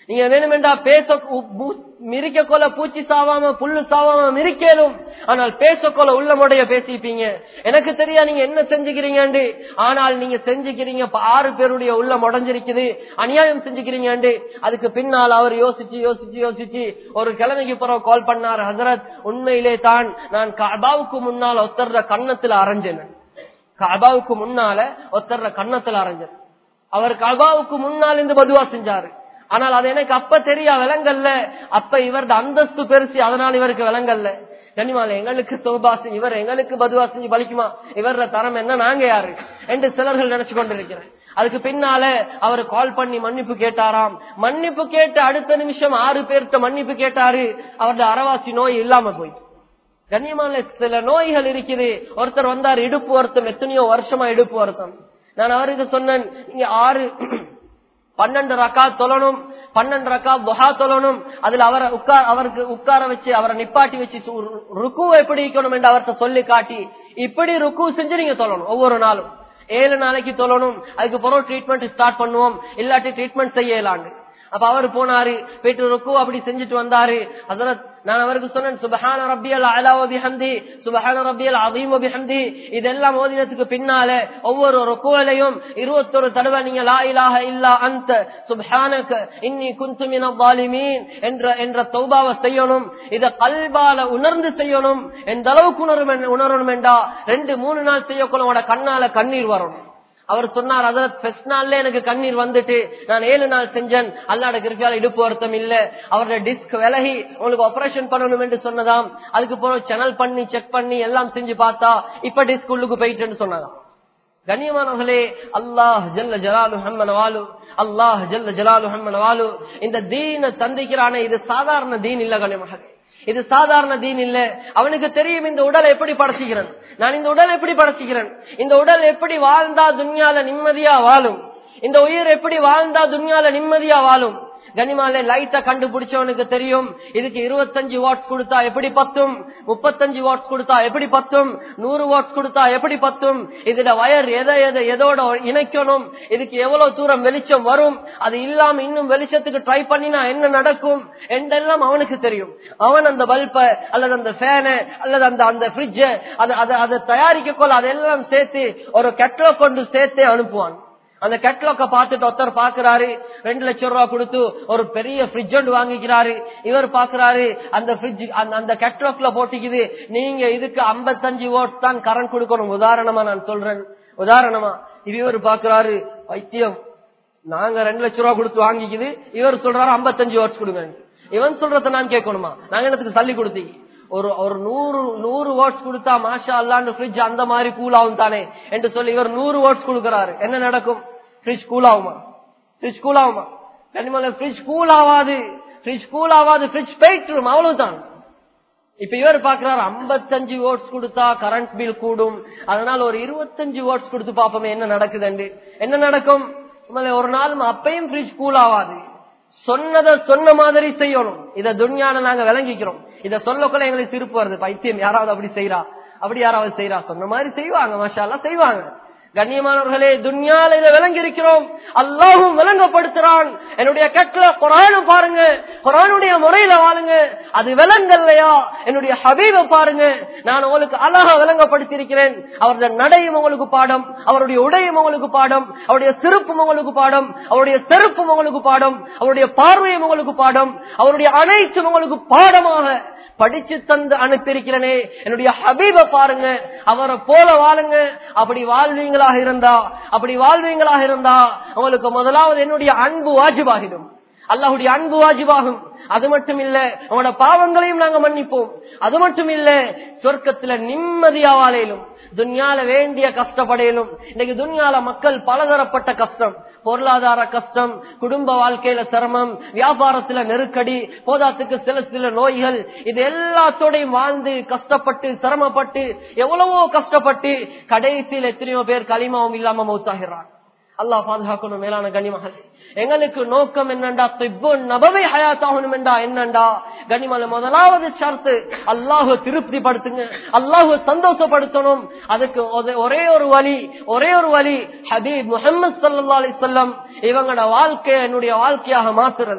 நீங்க வேணுமெண்டா பேச மிரிக்க கொள்ள பூச்சி சாவாம புல்லு சாவாம மிரிக்கலும் ஆனால் பேசக்கொள்ள உள்ளமுடைய பேசிப்பீங்க எனக்கு தெரியா நீங்க என்ன செஞ்சுக்கிறீங்க ஆனால் நீங்க செஞ்சுக்கிறீங்க ஆறு பேருடைய உள்ளம் உடஞ்சிருக்குது அநியாயம் செஞ்சுக்கிறீங்க அதுக்கு பின்னால் அவர் யோசிச்சு யோசிச்சு யோசிச்சு ஒரு கிழமைக்கு பிறகு கால் பண்ணார் ஹசரத் உண்மையிலே தான் நான் கபாவுக்கு முன்னால் ஒத்தர்ற கன்னத்துல அரைஞ்சேன் கபாவுக்கு முன்னால ஒத்தர்ற கன்னத்துல அரைஞ்சேன் அவர் கபாவுக்கு முன்னால் இருந்து பதுவா செஞ்சாரு ஆனால் அது எனக்கு அப்ப தெரியா விலங்கல்ல அப்ப இவரது அந்தஸ்து பெருசு அதனால் இவருக்கு விலங்கல்ல கனிமால எங்களுக்கு சோபாசி இவர் எங்களுக்கு பதுவா செஞ்சு பலிக்குமா இவர தரம் என்ன நாங்க யாரு என்று சிலர்கள் நினைச்சு கொண்டிருக்கிறேன் அதுக்கு பின்னால அவர் கால் பண்ணி மன்னிப்பு கேட்டாராம் மன்னிப்பு கேட்டு அடுத்த நிமிஷம் ஆறு பேர்கிட்ட மன்னிப்பு கேட்டாரு அவரது அரவாசி நோய் இல்லாம போயிட்டு கண்ணியமான சில நோய்கள் இருக்குது ஒருத்தர் வந்தார் இடுப்பு வருத்தம் எத்தனையோ வருஷமா இடுப்பு வருத்தம் நான் அவருக்கு சொன்னேன் இங்க ஆறு பன்னெண்டு ரக்கா தொழணும் பன்னெண்டு ரக்கா துஹா தொழணும் அதுல அவரை உட்கார் அவருக்கு உட்கார வச்சு அவரை நிப்பாட்டி வச்சு ருக்கு எப்படி இருக்கணும் என்று அவர்கிட்ட சொல்லி காட்டி இப்படி ருக்கு செஞ்சு நீங்க தொழணும் ஒவ்வொரு நாளும் ஏழு நாளைக்கு தொழணும் அதுக்கு பிறகு ட்ரீட்மெண்ட் ஸ்டார்ட் பண்ணுவோம் இல்லாட்டி ட்ரீட்மெண்ட் செய்யலாண்டு அப்ப அவர் போனாரு போயிட்டு ருக்கு அப்படி செஞ்சுட்டு வந்தாரு அதனால நான் அவருக்கு சொன்னேன் சுபஹான ரப்பியல் அலாவ பிஹம்தி சுபஹான ரப்பியல் அதீம பிஹம்தி இதெல்லாம் ஓதினத்துக்கு பின்னால ஒவ்வொரு ருக்குவிலையும் இருபத்தொரு தடவை நீங்க லா இலாஹ இல்லா அந்த சுபஹானக இன்னி குந்து மின வாலிமீன் என்ற என்ற தௌபாவை செய்யணும் இத கல்பால உணர்ந்து செய்யணும் எந்த அளவுக்கு உணரும் உணரணும் என்றா ரெண்டு மூணு நாள் செய்யக்குள்ள கண்ணால கண்ணீர் வரணும் அவர் சொன்னார் அதில் ஃபெஸ்ட் நாள்ல எனக்கு கண்ணீர் வந்துட்டு நான் ஏழு நாள் செஞ்சேன் அல்லாட கிருப்பியால் இடுப்பு வருத்தம் இல்ல அவருடைய டிஸ்க் விலகி உங்களுக்கு ஆபரேஷன் பண்ணணும் என்று சொன்னதாம் அதுக்கு பிறகு சேனல் பண்ணி செக் பண்ணி எல்லாம் செஞ்சு பார்த்தா இப்ப டிஸ்க் உள்ளுக்கு போயிட்டு சொன்னதாம் கண்ணியமானவர்களே அல்லாஹ் ஜல்ல ஜலாலு ஹம்மன வாலு அல்லாஹ் ஜல்ல ஜலாலு ஹம்மன வாலு இந்த தீன சந்திக்கிறானே இது சாதாரண தீன் இல்ல கண்ணியமாக இது சாதாரண தீன் இல்ல அவனுக்கு தெரியும் இந்த உடலை எப்படி படைச்சுக்கிறேன் நான் இந்த உடல் எப்படி படைச்சுக்கிறேன் இந்த உடல் எப்படி வாழ்ந்தா துன்யால நிம்மதியா வாழும் இந்த உயிர் எப்படி வாழ்ந்தா துன்யால நிம்மதியா வாழும் கனிமால லைட்ட கண்டுபிடிச்சவனுக்கு தெரியும் இதுக்கு இருபத்தஞ்சு வாட்ஸ் கொடுத்தா எப்படி பத்தும் முப்பத்தஞ்சு வாட்ஸ் கொடுத்தா எப்படி பத்தும் நூறு வாட்ஸ் கொடுத்தா எப்படி பத்தும் இதுல வயர் எதை எதை எதோட இணைக்கணும் இதுக்கு எவ்வளவு தூரம் வெளிச்சம் வரும் அது இல்லாம இன்னும் வெளிச்சத்துக்கு ட்ரை பண்ணினா என்ன நடக்கும் என்றெல்லாம் அவனுக்கு தெரியும் அவன் அந்த பல்ப அல்லது அந்த ஃபேனு அல்லது அந்த அந்த ஃப்ரிட்ஜ அதை தயாரிக்க கொள்ள அதெல்லாம் சேர்த்து ஒரு கெட்டல கொண்டு சேர்த்தே அனுப்புவான் அந்த கேட்லாக்க பார்த்துட்டு ஒருத்தர் பாக்குறாரு ரெண்டு லட்சம் ரூபாய் கொடுத்து ஒரு பெரிய ஃப்ரிட்ஜ் ஒன்று வாங்கிக்கிறாரு இவர் பாக்குறாரு அந்த ஃப்ரிட்ஜ் அந்த கேட்லாக்ல போட்டிக்குது நீங்க இதுக்கு ஐம்பத்தஞ்சு ஓட்ஸ் தான் கரண்ட் கொடுக்கணும் உதாரணமா நான் சொல்றேன் உதாரணமா இவர் பாக்குறாரு வைத்தியம் நாங்க ரெண்டு லட்சம் ரூபாய் கொடுத்து வாங்கிக்குது இவர் சொல்றாரு ஐம்பத்தஞ்சு ஓட்ஸ் கொடுங்க இவன் சொல்றத நான் கேட்கணுமா நாங்க எனக்கு தள்ளி கொடுத்தீங்க ஒரு ஒரு நூறு நூறு வாட்ஸ் கொடுத்தா மாஷா அல்லான்னு ஃப்ரிட்ஜ் அந்த மாதிரி கூல் ஆகும் தானே என்று சொல்லி இவர் நூறு வாட்ஸ் கொடுக்கிறாரு என்ன நடக்கும் ஃப்ரிட்ஜ் கூல் ஆகுமா ஃப்ரிட்ஜ் கூல் ஆகுமா கனிமல ஃப்ரிட்ஜ் கூல் ஆகாது ஃப்ரிட்ஜ் கூல் ஆகாது ஃப்ரிட்ஜ் போயிட்டு அவ்வளவுதான் இப்ப இவர் பாக்குறாரு ஐம்பத்தஞ்சு ஓட்ஸ் கொடுத்தா கரண்ட் பில் கூடும் அதனால ஒரு இருபத்தஞ்சு ஓட்ஸ் கொடுத்து பாப்போமே என்ன நடக்குதுண்டு என்ன நடக்கும் ஒரு நாள் அப்பையும் ஃப்ரிட்ஜ் கூல் ஆகாது சொன்னதை சொன்ன மாதிரி செய்யணும் இத துன்யான நாங்க விளங்கிக்கிறோம் இத சொல்லக்குள்ள எங்களுக்கு திருப்பு வருது பைத்தியம் யாராவது அப்படி செய்யறா அப்படி யாராவது செய்யறா சொன்ன மாதிரி செய்வாங்க மஷாலா செய்வாங்க கண்ணியமானவர்களே துன்யால இதை விளங்கி இருக்கிறோம் அல்லாஹும் விளங்கப்படுத்துறான் என்னுடைய கட்டள குரானும் பாருங்க குரானுடைய முறையில வாழுங்க அது விளங்கல்லையா என்னுடைய ஹபீப பாருங்க நான் உங்களுக்கு அழகா விளங்கப்படுத்தி இருக்கிறேன் அவருடைய நடையும் உங்களுக்கு பாடம் அவருடைய உடையும் உங்களுக்கு பாடம் அவருடைய சிறப்பும் உங்களுக்கு பாடம் அவருடைய செருப்பும் உங்களுக்கு பாடம் அவருடைய பார்வையும் உங்களுக்கு பாடம் அவருடைய அனைத்தும் உங்களுக்கு பாடமாக படிச்சு தந்து அனுப்பியிருக்கிறனே என்னுடைய ஹபீப பாருங்க அவரை போல வாழுங்க அப்படி வாழ்வீங்களாக இருந்தா அப்படி வாழ்வீங்களாக இருந்தா உங்களுக்கு முதலாவது என்னுடைய அன்பு வாஜிபாகிடும் அல்லாஹுடைய அன்பு வாஜிபாகும் அது மட்டும் இல்ல உங்களோட பாவங்களையும் நாங்க மன்னிப்போம் அது மட்டும் இல்ல சொர்க்கத்துல நிம்மதியா வாழையிலும் துன்யால வேண்டிய கஷ்டப்படையிலும் இன்னைக்கு துன்யால மக்கள் பலதரப்பட்ட கஷ்டம் பொருளாதார கஷ்டம் குடும்ப வாழ்க்கையில சிரமம் வியாபாரத்துல நெருக்கடி போதாத்துக்கு சில சில நோய்கள் இது எல்லாத்தோடையும் வாழ்ந்து கஷ்டப்பட்டு சிரமப்பட்டு எவ்வளவோ கஷ்டப்பட்டு கடைசியில் எத்தனையோ பேர் களிமாவும் இல்லாம மௌத்தாகிறான் அல்லாஹ் பாதுகாக்கணும் மேலான கனிமகள் எங்களுக்கு நோக்கம் என்னண்டா திப்பு நபவை ஹயாத்தாகணும் என்றா என்னண்டா கனிமல முதலாவது ஷர்த்து அல்லாஹு திருப்தி படுத்துங்க அல்லாஹு சந்தோஷப்படுத்தணும் அதுக்கு ஒரே ஒரு வழி ஒரே ஒரு வழி ஹபீப் முகமது சல்லா அலிசல்லம் இவங்களோட வாழ்க்கையை என்னுடைய வாழ்க்கையாக மாத்துறது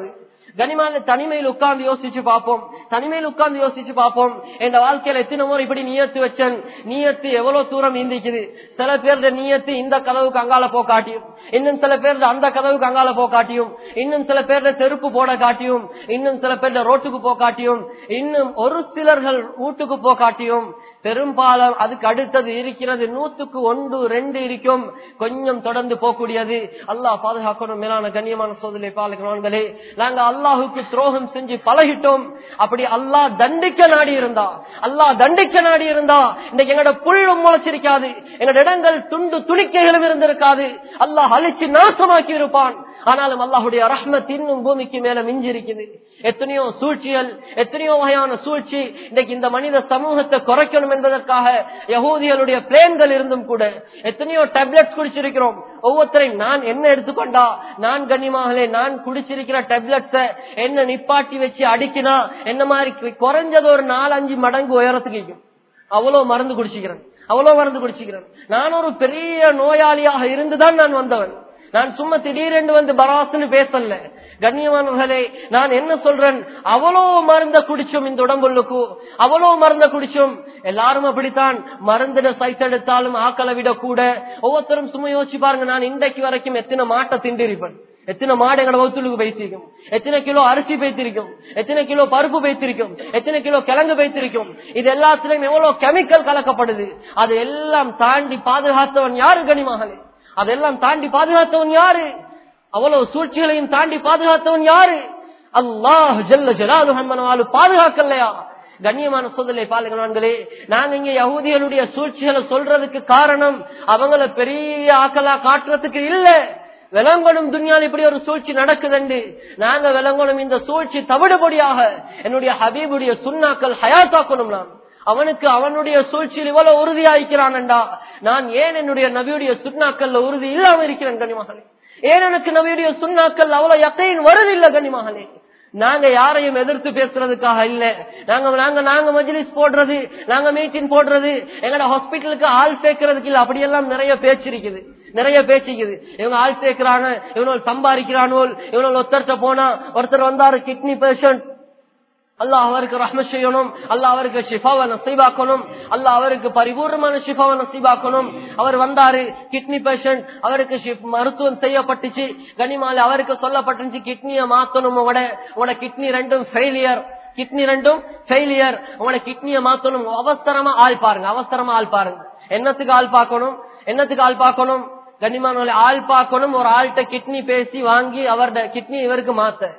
கனிமால தனிமையில் உட்கார்ந்து யோசிச்சு பார்ப்போம் தனிமையில் உட்கார்ந்து யோசிச்சு பார்ப்போம் என் வாழ்க்கையில எத்தனை முறை இப்படி நீயத்து வச்சேன் நீயத்து எவ்வளவு தூரம் நீந்திக்குது சில பேருடைய நீயத்து இந்த கதவுக்கு அங்கால போ காட்டியும் இன்னும் சில பேர் அந்த கதவுக்கு அங்கால போ காட்டியும் இன்னும் சில பேருடைய செருப்பு போட காட்டியும் இன்னும் சில பேருடைய ரோட்டுக்கு போ காட்டியும் இன்னும் ஒரு சிலர்கள் வீட்டுக்கு போ காட்டியும் பெரும்பாலும் அதுக்கு அடுத்தது இருக்கிறது நூத்துக்கு ஒன்று ரெண்டு இருக்கும் கொஞ்சம் தொடர்ந்து போகக்கூடியது அல்லாஹ் பாதுகாக்கணும் மேலான கண்ணியமான சோதனை பாலகனே நாங்க அல்லாஹுக்கு துரோகம் செஞ்சு பழகிட்டோம் அப்படி அல்லாஹ் தண்டிக்க நாடி இருந்தா அல்லாஹ் தண்டிக்க நாடி இருந்தா இன்னைக்கு எங்களோட புல்லும் முளைச்சிருக்காது எங்களோட இடங்கள் துண்டு துணிக்கைகளும் இருந்திருக்காது அல்லாஹ் அழிச்சு நாசமாக்கி இருப்பான் ஆனாலும் அல்லாஹுடைய ரஹ்மத் இன்னும் பூமிக்கு மேல மிஞ்சி இருக்குது எத்தனையோ சூழ்ச்சிகள் எத்தனையோ வகையான சூழ்ச்சி இன்னைக்கு இந்த மனித சமூகத்தை குறைக்கணும் என்பதற்காக யகூதிகளுடைய பிளேன்கள் இருந்தும் கூட எத்தனையோ டேப்லெட்ஸ் குடிச்சிருக்கிறோம் ஒவ்வொருத்தரையும் நான் என்ன எடுத்துக்கொண்டா நான் கண்ணியமாகலே நான் குடிச்சிருக்கிற டேப்லெட்ஸ என்ன நிப்பாட்டி வச்சு அடிக்கினா என்ன மாதிரி குறைஞ்சது ஒரு நாலஞ்சு மடங்கு உயரத்துக்கு இருக்கும் அவ்வளவு மருந்து குடிச்சுக்கிறேன் அவ்வளவு மருந்து குடிச்சுக்கிறேன் நான் ஒரு பெரிய நோயாளியாக இருந்துதான் நான் வந்தவன் நான் சும்மா திடீரென்று வந்து பராசுன்னு பேசல கண்ணியமானவர்களே நான் என்ன சொல்றேன் அவ்வளோ மருந்த குடிச்சோம் இந்த உடம்புள்ளுக்கு அவ்வளோ மருந்த குடிச்சோம் எல்லாரும் அப்படித்தான் மருந்திட சைட் எடுத்தாலும் ஆக்களை விட கூட ஒவ்வொருத்தரும் சும்மா யோசிச்சு பாருங்க நான் இன்றைக்கு வரைக்கும் எத்தனை மாட்டை திண்டிருப்பேன் எத்தனை மாடு எங்களோட வகுத்துலுக்கு வைத்திருக்கும் எத்தனை கிலோ அரிசி வைத்திருக்கும் எத்தனை கிலோ பருப்பு வைத்திருக்கும் எத்தனை கிலோ கிழங்கு வைத்திருக்கும் இது எல்லாத்திலையும் எவ்வளவு கெமிக்கல் கலக்கப்படுது அது எல்லாம் தாண்டி பாதுகாத்தவன் யாரு கனிமகளே அதெல்லாம் தாண்டி பாதுகாத்தவன் யாரு அவ்வளவு சூழ்ச்சிகளையும் தாண்டி பாதுகாத்தவன் யாரு அல்லாஹ் ஜல்ல ஜலாலு பாதுகாக்கலையா கண்ணியமான சோதனை பாலகனான்களே நாங்க இங்க யகுதிகளுடைய சூழ்ச்சிகளை சொல்றதுக்கு காரணம் அவங்கள பெரிய ஆக்கலா காட்டுறதுக்கு இல்ல விலங்கணும் துணியால் இப்படி ஒரு சூழ்ச்சி நடக்குதுண்டு நாங்க விலங்கணும் இந்த சூழ்ச்சி தவிடுபடியாக என்னுடைய ஹபீபுடைய சுண்ணாக்கள் ஹயாத்தாக்கணும் நான் அவனுக்கு அவனுடைய சூழ்ச்சியில் இவ்வளவு உறுதியாயிருக்கிறான்டா நான் ஏன் என்னுடைய நபியுடைய சுண்ணாக்கள்ல உறுதி இல்லாம இருக்கிறேன் கனிமகளே ஏன் எனக்கு நபியுடைய சுண்ணாக்கள் அவ்வளவு யக்கையின் வருதில்லை கனிமகளே நாங்க யாரையும் எதிர்த்து பேசுறதுக்காக இல்ல நாங்க நாங்க நாங்க மஜ்லிஸ் போடுறது நாங்க மீட்டிங் போடுறது எங்கட ஹாஸ்பிட்டலுக்கு ஆள் சேர்க்கறதுக்கு இல்ல அப்படியெல்லாம் நிறைய பேச்சு இருக்குது நிறைய பேச்சுக்குது இவங்க ஆள் சேர்க்கிறாங்க இவனோல் சம்பாதிக்கிறானோல் இவனோல் ஒருத்தர்கிட்ட போனா ஒருத்தர் வந்தாரு கிட்னி பேஷண்ட் அல்லாஹ் அவருக்கு ரஹ்ம செய்யணும் அல்லாஹ் அவருக்கு ஷிஃபாவை நசீபாக்கணும் அல்லாஹ் அவருக்கு பரிபூர்ணமான ஷிஃபாவை நசீபாக்கணும் அவர் வந்தாரு கிட்னி பேஷண்ட் அவருக்கு மருத்துவம் செய்யப்பட்டுச்சு கனிமால அவருக்கு சொல்லப்பட்டுச்சு கிட்னியை மாத்தணும் உங்களோட உங்களோட கிட்னி ரெண்டும் ஃபெயிலியர் கிட்னி ரெண்டும் ஃபெயிலியர் உங்களோட கிட்னியை மாத்தணும் அவசரமா ஆள் பாருங்க அவசரமா ஆள் பாருங்க என்னத்துக்கு ஆள் பார்க்கணும் என்னத்துக்கு ஆள் பார்க்கணும் கனிமான ஆள் பார்க்கணும் ஒரு ஆள்கிட்ட கிட்னி பேசி வாங்கி அவரோட கிட்னி இவருக்கு மாத்த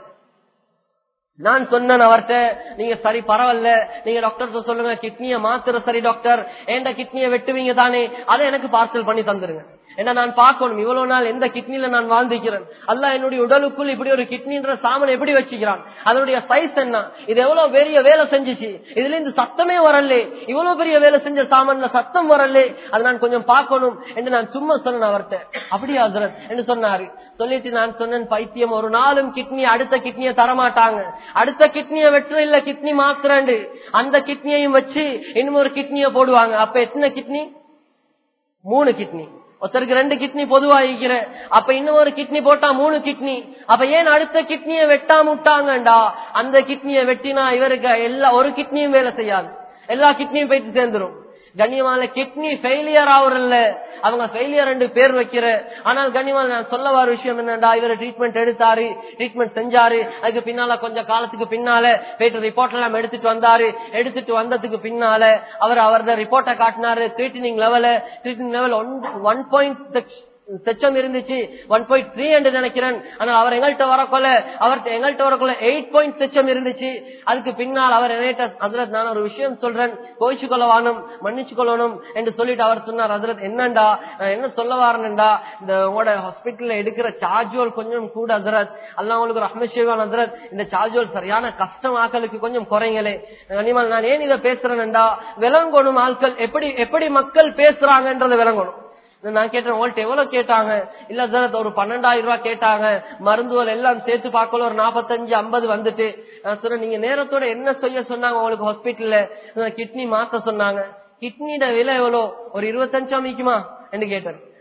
நான் சொன்னேன் அவர்கிட்ட நீங்க சரி பரவாயில்ல நீங்க டாக்டர் சொல்லுங்க கிட்னிய மாத்துற சரி டாக்டர் ஏண்ட கிட்னிய வெட்டுவீங்க தானே அதை எனக்கு பார்சல் பண்ணி தந்துருங்க என்ன நான் பார்க்கணும் இவ்வளவு நாள் எந்த கிட்னில நான் வாழ்ந்துக்கிறேன் அல்ல என்னுடைய உடலுக்குள் இப்படி ஒரு கிட்னின்ற சாமன் எப்படி வச்சுக்கிறான் அதனுடைய சைஸ் என்ன இது எவ்வளவு பெரிய வேலை செஞ்சுச்சு இதுல இருந்து சத்தமே வரல இவ்வளவு பெரிய வேலை செஞ்ச சாமான்ல சத்தம் வரல அது நான் கொஞ்சம் பார்க்கணும் என்று நான் சும்மா சொன்னேன் அவர்கிட்ட அப்படியா ஹசரத் என்று சொன்னாரு சொல்லிட்டு நான் சொன்னேன் பைத்தியம் ஒரு நாளும் கிட்னி அடுத்த கிட்னியை தரமாட்டாங்க அடுத்த கிட்னியை வெற்ற இல்ல கிட்னி மாத்திரண்டு அந்த கிட்னியையும் வச்சு இன்னும் ஒரு கிட்னியை போடுவாங்க அப்ப எத்தனை கிட்னி மூணு கிட்னி ஒருத்தருக்கு ரெண்டு கிட்னி பொதுவா இருக்கிற அப்ப இன்னும் ஒரு கிட்னி போட்டா மூணு கிட்னி அப்ப ஏன் அடுத்த கிட்னியை வெட்டாம விட்டாங்கண்டா அந்த கிட்னியை வெட்டினா இவருக்கு எல்லா ஒரு கிட்னியும் வேலை செய்யாது எல்லா கிட்னியும் போயிட்டு சேர்ந்துரும் கண்ணியமான கிட்னி ஃபெயிலியர் ஆகுறல்ல அவங்க ஃபெயிலியர் ரெண்டு பேர் வைக்கிற ஆனால் கண்ணியமான நான் சொல்ல வர விஷயம் என்னடா இவர் ட்ரீட்மெண்ட் எடுத்தாரு ட்ரீட்மெண்ட் செஞ்சாரு அதுக்கு பின்னால கொஞ்ச காலத்துக்கு பின்னால போயிட்டு ரிப்போர்ட் எல்லாம் எடுத்துட்டு வந்தாரு எடுத்துட்டு வந்ததுக்கு பின்னால அவர் அவரது ரிப்போர்ட்டை காட்டினாரு ட்ரீட்னிங் லெவல ட்ரீட்னிங் லெவல் ஒன் பாயிண்ட் செச்சம் இருந்துச்சு ஒன் பாயிண்ட் த்ரீ என்று நினைக்கிறேன் ஆனால் அவர் எங்கள்கிட்ட வரக்கொள்ள அவர் எங்கள்கிட்ட வரக்குள்ள எயிட் பாயிண்ட் செச்சம் இருந்துச்சு அதுக்கு பின்னால் அவர் என்னிட்ட ஹசரத் நான் ஒரு விஷயம் சொல்றேன் கோயிச்சு கொள்ளவானும் மன்னிச்சு கொள்ளணும் என்று சொல்லிட்டு அவர் சொன்னார் ஹசரத் என்னண்டா நான் என்ன சொல்ல வரேன்டா இந்த உங்களோட ஹாஸ்பிட்டல்ல எடுக்கிற சார்ஜோல் கொஞ்சம் கூட ஹசரத் அல்ல உங்களுக்கு ரஹ்மஷேவான் ஹசரத் இந்த சார்ஜோல் சரியான கஷ்டம் ஆக்களுக்கு கொஞ்சம் குறைங்களே அனிமல் நான் ஏன் இதை பேசுறேன்டா விளங்கணும் ஆட்கள் எப்படி எப்படி மக்கள் பேசுறாங்கன்றதை விளங்கணும் நான் கேட்டேன் உங்கள்ட்ட எவ்வளவு கேட்டாங்க இல்ல சார் ஒரு பன்னெண்டாயிரம் ரூபாய் கேட்டாங்க மருந்துகள் எல்லாம் சேர்த்து பார்க்கல ஒரு நாற்பத்தஞ்சு ஐம்பது வந்துட்டு நான் சொன்னேன் நீங்க நேரத்தோட என்ன செய்ய சொன்னாங்க உங்களுக்கு ஹாஸ்பிட்டல்ல கிட்னி மாத்த சொன்னாங்க கிட்னியோட விலை எவ்வளோ ஒரு இருபத்தஞ்சா மிக்குமா என்று கேட்டேன்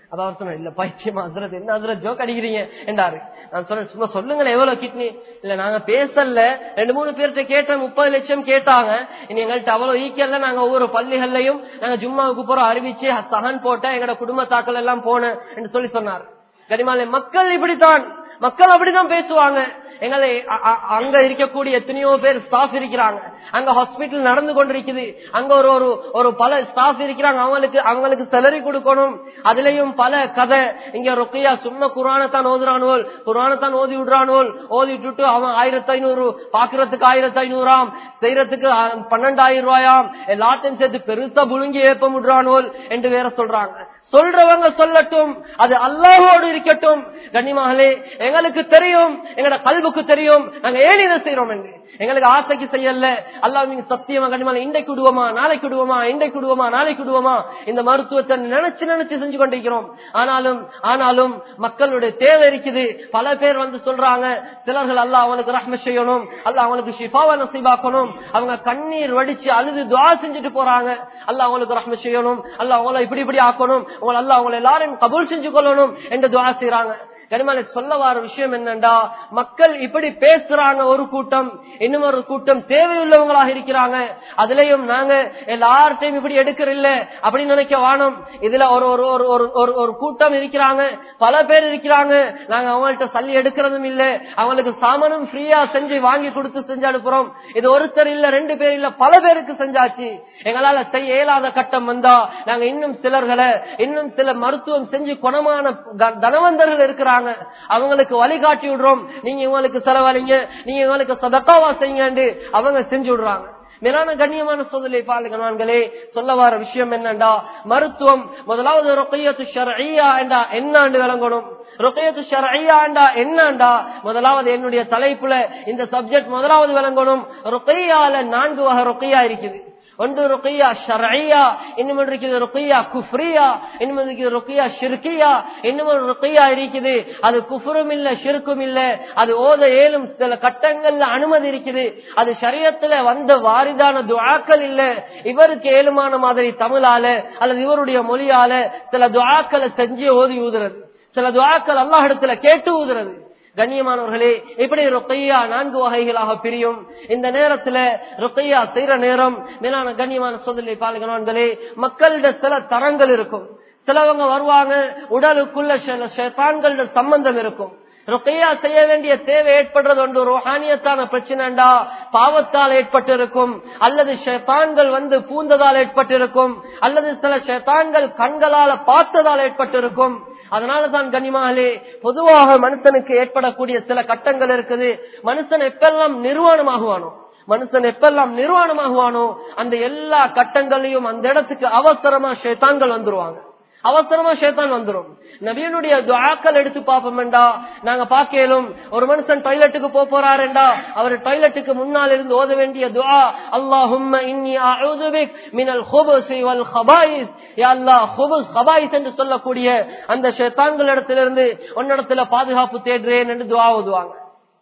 அப்ப அவர் சொன்னார் இல்ல பைத்தியமா ஹசரத் என்ன ஹசரத் ஜோக் அடிக்கிறீங்க என்றாரு நான் சொன்னேன் சும்மா சொல்லுங்களேன் எவ்வளவு கிட்னி இல்ல நாங்க பேசல ரெண்டு மூணு பேர்கிட்ட கேட்டோம் முப்பது லட்சம் கேட்டாங்க இனி எங்கள்கிட்ட அவ்வளவு ஈக்கியல்ல நாங்க ஒவ்வொரு பள்ளிகள்லயும் நாங்க ஜும்மாவுக்கு போறோம் அறிவிச்சு சகன் போட்ட எங்களோட குடும்பத்தாக்கள் எல்லாம் போன என்று சொல்லி சொன்னார் கரிமாலே மக்கள் இப்படித்தான் மக்கள் அப்படிதான் பேசுவாங்க எங்களை அ- அ- அங்க இருக்கக்கூடிய எத்தனையோ பேர் ஸ்டாஃப் இருக்கிறாங்க அங்க ஹாஸ்பிட்டல் நடந்து கொண்டிருக்குது அங்க ஒரு ஒரு ஒரு பல ஸ்டாஃப் இருக்கிறாங்க அவங்களுக்கு அவங்களுக்கு சேலரி கொடுக்கணும் அதுலயும் பல கதை இங்க ரொக்கையா சும்மா குரானத்தான் ஓதுறானுவோல் குரானத்தான் ஓதி விடுறானுவோல் ஓதி விட்டுட்டு அவன் ஆயிரத்தி ஐநூறு பாக்குறதுக்கு ஆயிரத்தி ஐநூறாம் செய்யறதுக்கு அ, பன்னெண்டாயிரம் ரூபாயாம் எல்லாத்தையும் சேர்த்து பெருசா புழுங்கி ஏப்ப விடுறானுவோல் என்று வேற சொல்றாங்க சொல்றவங்க சொல்லட்டும் அது அல்லாஹோடு இருக்கட்டும் கண்ணிமகளே எங்களுக்கு தெரியும் எங்களோட கல்வுக்கு தெரியும் நாங்க ஏன் இதை செய்யறோம் என்று எங்களுக்கு ஆசைக்கு செய்யல அல்லாஹ் நீங்க சத்தியமா கண்ணிமலை இன்றைக்கு விடுவோமா நாளைக்கு விடுவோமா இன்றைக்கு விடுவோமா நாளைக்கு விடுவோமா இந்த மருத்துவத்தை நினைச்சு நினைச்சு செஞ்சு கொண்டிருக்கிறோம் ஆனாலும் ஆனாலும் மக்களுடைய தேவை இருக்குது பல பேர் வந்து சொல்றாங்க சிலர்கள் அல்லாஹ் அவனுக்கு ரஹ்ம செய்யணும் அல்லாஹ் அவனுக்கு ஷிஃபாவை நசீபாக்கணும் அவங்க கண்ணீர் வடிச்சு அழுது துவா செஞ்சுட்டு போறாங்க அல்லாஹ் அவங்களுக்கு ரஹ்ம செய்யணும் அல்லாஹ் அவங்கள இப்படி இப்படி ஆக்கணும் உங்களை அல்லாஹ் அவங்களை எல்லாரையும் கபூல் செஞ்சு கொள்ளணும் என்று துவா செய்யறாங்க கனிமலை சொல்ல வர விஷயம் என்னண்டா மக்கள் இப்படி பேசுறாங்க ஒரு கூட்டம் இன்னும் ஒரு கூட்டம் தேவையுள்ளவங்களாக இருக்கிறாங்க அதுலயும் நாங்க எல்லார்ட்டையும் இப்படி எடுக்கிறதில்ல அப்படின்னு நினைக்க வானம் இதுல ஒரு ஒரு ஒரு ஒரு ஒரு ஒரு கூட்டம் இருக்கிறாங்க பல பேர் இருக்கிறாங்க நாங்க அவங்கள்ட்ட சல்லி எடுக்கிறதும் இல்ல அவங்களுக்கு சாமானும் ஃப்ரீயா செஞ்சு வாங்கி கொடுத்து செஞ்சு அனுப்புறோம் இது ஒருத்தர் இல்ல ரெண்டு பேர் இல்ல பல பேருக்கு செஞ்சாச்சு எங்களால செய்ய இயலாத கட்டம் வந்தா நாங்க இன்னும் சிலர்களை இன்னும் சில மருத்துவம் செஞ்சு குணமான க- தனவந்தர்கள் இருக்கிறாங்க அவங்களுக்கு வழிகாட்டி விடுறோம் நீங்க இவங்களுக்கு செலவழிங்க நீங்க இவங்களுக்கு சதக்காவா செய்யுங்க அவங்க செஞ்சு விடுறாங்க மேலான கண்ணியமான சோதனை பாலுகனான்களே சொல்ல வர விஷயம் என்னண்டா மருத்துவம் முதலாவது ரொக்கையத்து ஷர்ஐயா என்றா என்னாண்டு விளங்கணும் ரொக்கையத்து ஷர்ஐயா என்றா என்னண்டா முதலாவது என்னுடைய தலைப்புல இந்த சப்ஜெக்ட் முதலாவது விளங்கணும் ரொக்கையால நான்கு வகை ரொக்கையா இருக்குது ஒன்று ருக்கையா ஷர்ஐயா இன்னும் இருக்குது ருக்கையா குஃப்ரியா இன்னும் இருக்குது ருக்கையா ஷிர்கியா இன்னும் ஒரு ருக்கையா இருக்குது அது குஃபுரும் இல்ல ஷிர்கும் இல்ல அது ஓத ஏலும் சில கட்டங்கள்ல அனுமதி இருக்குது அது ஷரியத்துல வந்த வாரிதான துஆக்கள் இல்ல இவருக்கு ஏழுமான மாதிரி தமிழால அல்லது இவருடைய மொழியால சில துஆக்களை செஞ்சு ஓதி ஊதுறது சில துஆக்கள் அல்லாஹ் இடத்துல கேட்டு ஊதுறது கண்ணியமானவர்களே இப்படி ருக்கையா நான்கு வகைகளாக பிரியும் இந்த நேரத்துல ருக்கையா செய்யற நேரம் மேலான கண்ணியமான சோதனை பாலுகனான்களே மக்களிட சில தரங்கள் இருக்கும் சிலவங்க வருவாங்க உடலுக்குள்ள சில ஷேத்தான்களோட சம்பந்தம் இருக்கும் ருக்கையா செய்ய வேண்டிய தேவை ஏற்படுறது ஒன்று ரோஹானியத்தான பிரச்சனைண்டா பாவத்தால் ஏற்பட்டிருக்கும் அல்லது ஷேத்தான்கள் வந்து பூந்ததால் ஏற்பட்டிருக்கும் அல்லது சில ஷேத்தான்கள் கண்களால பார்த்ததால் ஏற்பட்டிருக்கும் அதனால தான் கனிமாலே பொதுவாக மனுஷனுக்கு ஏற்படக்கூடிய சில கட்டங்கள் இருக்குது மனுஷன் எப்பெல்லாம் நிர்வாணமாகுவானோ மனுஷன் எப்பெல்லாம் நிர்வாணமாகுவானோ அந்த எல்லா கட்டங்களையும் அந்த இடத்துக்கு அவசரமா ஷேத்தான்கள் வந்துருவாங்க அவசரமா ஷேத்தான் வந்துரும் நபியனுடைய துஆக்கள் எடுத்து பார்ப்போம்டா நாங்க பார்க்கலும் ஒரு மனுஷன் டாய்லெட்டுக்கு போக போறாருண்டா அவர் டாய்லெட்டுக்கு முன்னால் இருந்து ஓத வேண்டிய துஆ அல்லாஹும்ம இன்னி அஊது பிக் மினல் குபுஸி வல் கபாயிஸ் யா அல்லாஹ் குபுஸ் கபாயிஸ் என்று சொல்லக்கூடிய அந்த ஷேத்தான்கள் இடத்திலிருந்து உன்னிடத்துல பாதுகாப்பு தேடுறேன் என்று துஆ ஓதுவாங்க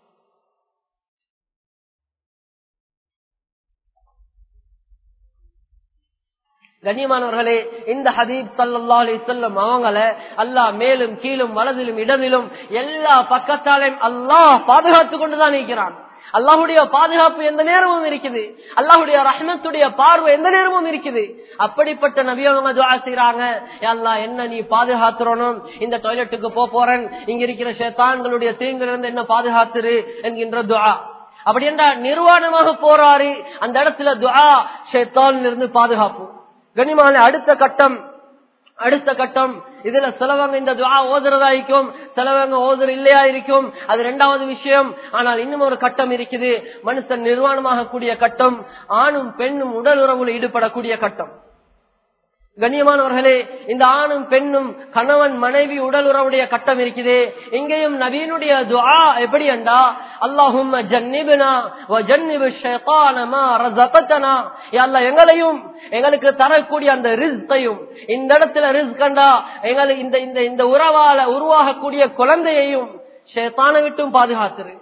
கண்ணியமானவர்களே இந்த ஹதீப் சல்லா அலி செல்லம் அவங்கள அல்லாஹ் மேலும் கீழும் வலதிலும் இடமிலும் எல்லா பக்கத்தாலையும் அல்லாஹ் பாதுகாத்து கொண்டுதான் இருக்கிறான் அல்லாஹுடைய பாதுகாப்பு எந்த நேரமும் இருக்குது அல்லாஹுடைய ரஹ்மத்துடைய பார்வை எந்த நேரமும் இருக்குது அப்படிப்பட்ட நபியவங்க துவா செய்யறாங்க அல்லாஹ் என்ன நீ பாதுகாத்துறணும் இந்த டாய்லெட்டுக்கு போக போறேன் இங்க இருக்கிற ஷேத்தான்களுடைய தீங்கிலிருந்து என்ன பாதுகாத்துரு என்கின்ற துவா அப்படி என்றா நிர்வாணமாக போறாரு அந்த இடத்துல துவா ஷேத்தான் இருந்து பாதுகாப்பு கனிமால அடுத்த கட்டம் அடுத்த கட்டம் இதுல சிலவங்க இந்த துவா ஓதுறதா இருக்கும் சிலவங்க ஓதுற இல்லையா இருக்கும் அது ரெண்டாவது விஷயம் ஆனால் இன்னும் ஒரு கட்டம் இருக்குது மனுஷன் நிர்வாணமாக கூடிய கட்டம் ஆணும் பெண்ணும் உடல் உறவுல ஈடுபடக்கூடிய கட்டம் கண்ணியமானவர்களே இந்த ஆணும் பெண்ணும் கணவன் மனைவி உடல் உறவுடைய கட்டம் இருக்குதே இங்கேயும் நவீனுடைய துஆ எப்படி என்றா அல்லாஹும் ஜன்னிபுனா வ ஜன்னிபு ஷைத்தான மா ரஸகதனா யா அல்லாஹ் எங்களையும் எங்களுக்கு தரக்கூடிய அந்த ரிஸ்கையும் இந்த இடத்துல ரிஸ்கண்டா எங்களுக்கு இந்த இந்த இந்த உறவால உருவாகக்கூடிய குழந்தையையும் ஷைத்தானை விட்டும் பாதுகாத்துரு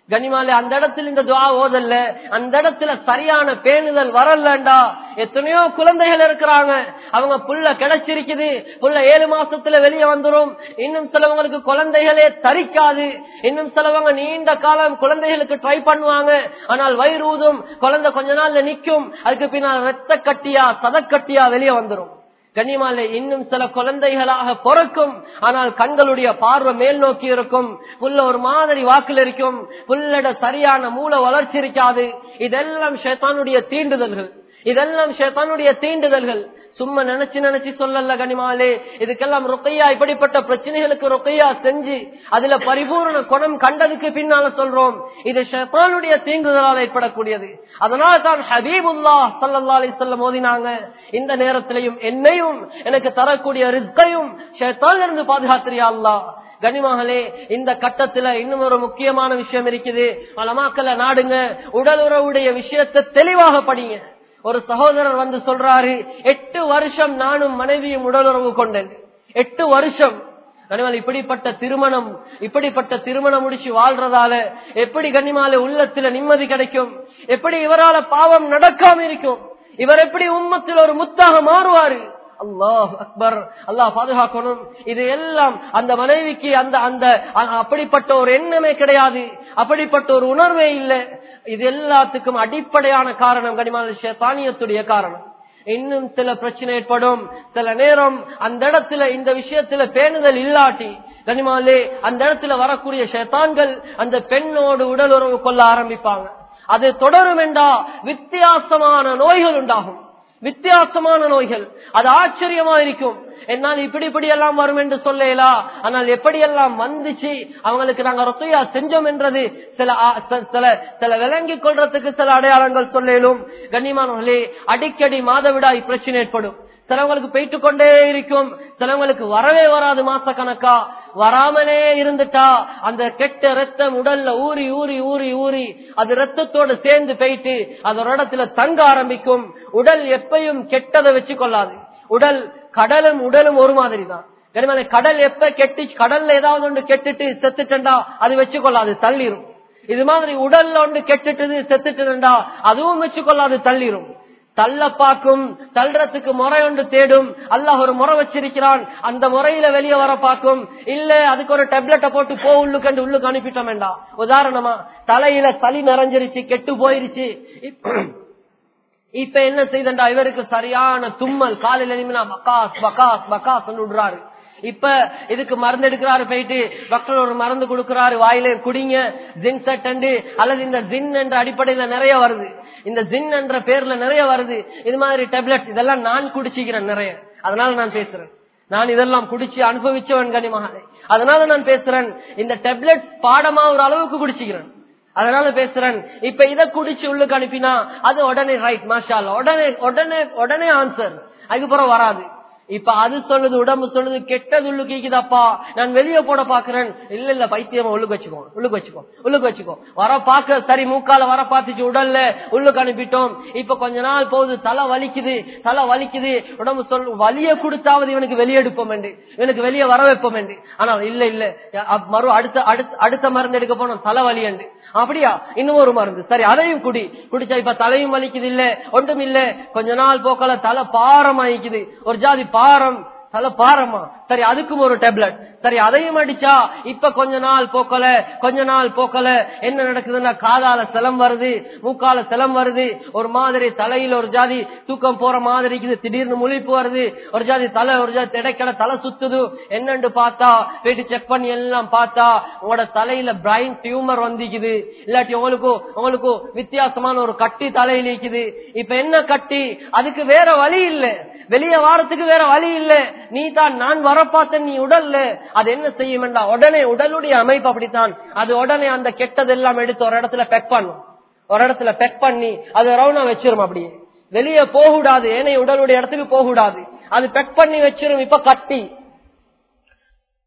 கனிமாலே அந்த இடத்துல இந்த துவா ஓதல்ல அந்த இடத்துல சரியான பேணுதல் வரலண்டா எத்தனையோ குழந்தைகள் இருக்கிறாங்க அவங்க புள்ள கிடைச்சிருக்குது புள்ள ஏழு மாசத்துல வெளியே வந்துரும் இன்னும் சிலவங்களுக்கு குழந்தைகளே தரிக்காது இன்னும் சிலவங்க நீண்ட காலம் குழந்தைகளுக்கு ட்ரை பண்ணுவாங்க ஆனால் வயிறு ஊதும் குழந்தை கொஞ்ச நாள்ல நிக்கும் அதுக்கு பின்னால் ரத்த கட்டியா சதக்கட்டியா வெளியே வந்துரும் கண்ணியமாலே இன்னும் சில குழந்தைகளாக பிறக்கும் ஆனால் கண்களுடைய பார்வை மேல் நோக்கி இருக்கும் புல்ல ஒரு மாதிரி வாக்கில் இருக்கும் புல்லட சரியான மூல வளர்ச்சி இருக்காது இதெல்லாம் ஷேத்தானுடைய தீண்டுதல்கள் இதெல்லாம் ஷேத்தானுடைய தீண்டுதல்கள் சும்மா நினைச்சு நினைச்சு சொல்லல கனிமாலே இதுக்கெல்லாம் ரொக்கையா இப்படிப்பட்ட பிரச்சனைகளுக்கு ரொக்கையா செஞ்சு அதுல பரிபூர்ண குணம் கண்டதுக்கு பின்னால சொல்றோம் இது ஷேத்தானுடைய தீங்குதலால் ஏற்படக்கூடியது அதனால தான் ஹபீபுல்லா சல்லா அலி சொல்லம் ஓதினாங்க இந்த நேரத்திலையும் என்னையும் எனக்கு தரக்கூடிய ரிஸ்கையும் ஷேத்தான் இருந்து பாதுகாத்திரியா அல்லா கனிமகளே இந்த கட்டத்துல இன்னும் ஒரு முக்கியமான விஷயம் இருக்குது பலமாக்கல நாடுங்க உடல் உறவுடைய விஷயத்தை தெளிவாக படிங்க ஒரு சகோதரர் வந்து சொல்றாரு எட்டு வருஷம் நானும் மனைவியும் உடலுறவு கொண்டேன் எட்டு வருஷம் கனிமால் இப்படிப்பட்ட திருமணம் இப்படிப்பட்ட திருமணம் முடிச்சு வாழ்றதால எப்படி கனிமால உள்ளத்துல நிம்மதி கிடைக்கும் எப்படி இவரால பாவம் நடக்காம இருக்கும் இவர் எப்படி உம்மத்தில் ஒரு முத்தாக மாறுவாரு அல்லாஹ் அக்பர் அல்லாஹ் பாதுகாக்கணும் இது எல்லாம் அந்த மனைவிக்கு அந்த அந்த அப்படிப்பட்ட ஒரு எண்ணமே கிடையாது அப்படிப்பட்ட ஒரு உணர்வே இல்லை இது எல்லாத்துக்கும் அடிப்படையான காரணம் கனிமான தானியத்துடைய காரணம் இன்னும் சில பிரச்சனை ஏற்படும் சில நேரம் அந்த இடத்துல இந்த விஷயத்துல பேணுதல் இல்லாட்டி கனிமாலே அந்த இடத்துல வரக்கூடிய ஷேத்தான்கள் அந்த பெண்ணோடு உடல் உறவு கொள்ள ஆரம்பிப்பாங்க அது தொடரும் என்றா வித்தியாசமான நோய்கள் உண்டாகும் வித்தியாசமான நோய்கள் அது ஆச்சரியமா இருக்கும் என்னால் இப்படி இப்படி எல்லாம் வரும் என்று சொல்லலா ஆனால் எப்படியெல்லாம் வந்துச்சு அவங்களுக்கு நாங்க ரொத்தையா செஞ்சோம் என்றது சில சில சில விளங்கிக் கொள்றதுக்கு சில அடையாளங்கள் சொல்லலும் கண்ணியமானவர்களே அடிக்கடி மாதவிடாய் பிரச்சனை ஏற்படும் சிலவங்களுக்கு போயிட்டு கொண்டே இருக்கும் சிலவங்களுக்கு வரவே வராது மாச கணக்கா வராமலே இருந்துட்டா அந்த கெட்ட ரத்தம் உடல்ல ஊறி ஊறி ஊறி ஊறி அது ரத்தத்தோடு சேர்ந்து போயிட்டு அது ஒரு இடத்துல தங்க ஆரம்பிக்கும் உடல் எப்பையும் கெட்டதை வச்சு கொள்ளாது உடல் கடலும் உடலும் ஒரு மாதிரி தான் கனிமலை கடல் எப்ப கெட்டி கடல்ல ஏதாவது ஒன்று கெட்டுட்டு செத்துட்டா அது வச்சு கொள்ளாது தள்ளிரும் இது மாதிரி உடல்ல ஒன்று கெட்டுட்டு செத்துட்டுண்டா அதுவும் வச்சு கொள்ளாது தள்ளிரும் தள்ள பார்க்கும் தள்ளுறதுக்கு முறை ஒன்று தேடும் அல்லாஹ் ஒரு முறை வச்சிருக்கிறான் அந்த முறையில வெளியே வர பார்க்கும் இல்ல அதுக்கு ஒரு டேப்லெட்டை போட்டு போ உள்ளுக்கண்டு உள்ளுக்கு அனுப்பிட்டோம் வேண்டாம் உதாரணமா தலையில சளி நிறைஞ்சிருச்சு கெட்டு போயிருச்சு இப்ப என்ன செய்தண்டா இவருக்கு சரியான தும்மல் காலையில் எழுமினா மக்காஸ் பக்காஸ் பக்காஸ் விடுறாரு இப்ப இதுக்கு மருந்து எடுக்கிறாரு போயிட்டு டாக்டர் ஒரு மருந்து கொடுக்கிறாரு வாயில குடிங்க ஜின் செட் அல்லது இந்த ஜின் என்ற அடிப்படையில நிறைய வருது இந்த ஜின் என்ற பேர்ல நிறைய வருது இது மாதிரி டேப்லெட் இதெல்லாம் நான் குடிச்சிக்கிறேன் நிறைய அதனால நான் பேசுறேன் நான் இதெல்லாம் குடிச்சு அனுபவிச்சவன் கனிமகாலை அதனால நான் பேசுறேன் இந்த டேப்லெட் பாடமா ஒரு அளவுக்கு குடிச்சுக்கிறேன் அதனால பேசுறேன் இப்ப இத குடிச்சு உள்ளுக்கு அனுப்பினா அது உடனே ரைட் மாஷா உடனே உடனே உடனே ஆன்சர் அதுக்கப்புறம் வராது இப்ப அது சொல்லுது உடம்பு சொல்லுது கெட்டது உள்ளுக்கு கேக்குதாப்பா நான் வெளியே போட பாக்குறேன் இல்ல இல்ல பைத்தியமா உள்ளுக்கு வச்சுக்கோ உள்ளுக்கு வச்சுக்கோ உள்ளுக்கு வச்சுக்கோ வர பாக்க சரி மூக்கால வர பாத்துச்சு உடல்ல உள்ளுக்கு அனுப்பிட்டோம் இப்ப கொஞ்ச நாள் போகுது தலை வலிக்குது தலை வலிக்குது உடம்பு சொல் வலிய கொடுத்தாவது இவனுக்கு வெளியெடுப்போம் என்று இவனுக்கு வெளியே வர வைப்போம் என்று ஆனால் இல்ல இல்ல மறு அடுத்த அடுத்த அடுத்த மருந்து எடுக்க போனோம் தலை வலி என்று அப்படியா இன்னும் ஒரு மருந்து சரி அதையும் குடி குடிச்சா இப்ப தலையும் வலிக்குது இல்ல ஒன்றும் இல்ல கொஞ்ச நாள் போக்கல தலை பாரம் ஆயிக்குது ஒரு ஜாதி பாரம் தலை பாரமா சரி அதுக்கும் ஒரு டேப்லெட் சரி அதையும் அடிச்சா இப்ப கொஞ்ச நாள் போக்கல கொஞ்ச நாள் போக்கல என்ன நடக்குதுன்னா காதால செலம் வருது மூக்கால செலம் வருது ஒரு மாதிரி தலையில ஒரு ஜாதி தூக்கம் போற மாதிரி இருக்குது திடீர்னு முழிப்பு வருது ஒரு ஜாதி தலை ஒரு ஜாதி திடைக்கட தலை சுத்துது என்னன்னு பார்த்தா போயிட்டு செக் பண்ணி எல்லாம் பார்த்தா உங்களோட தலையில பிரைன் டியூமர் வந்திக்குது இல்லாட்டி உங்களுக்கு உங்களுக்கு வித்தியாசமான ஒரு கட்டி தலையில இருக்குது இப்ப என்ன கட்டி அதுக்கு வேற வழி இல்லை வெளியே வாரத்துக்கு வேற வழி இல்ல நீ தான் நான் வரப்பாத்த நீ உடல்ல அது என்ன செய்யும் உடனே உடலுடைய அமைப்பு அப்படித்தான் அது உடனே அந்த கெட்டதெல்லாம் எடுத்து ஒரு இடத்துல பெக் பண்ணும் ஒரு இடத்துல பெக் பண்ணி அது ரவுனா வச்சிரும் அப்படியே வெளியே போகூடாது ஏனைய உடலுடைய இடத்துக்கு போகூடாது அது பெக் பண்ணி வச்சிரும் இப்ப கட்டி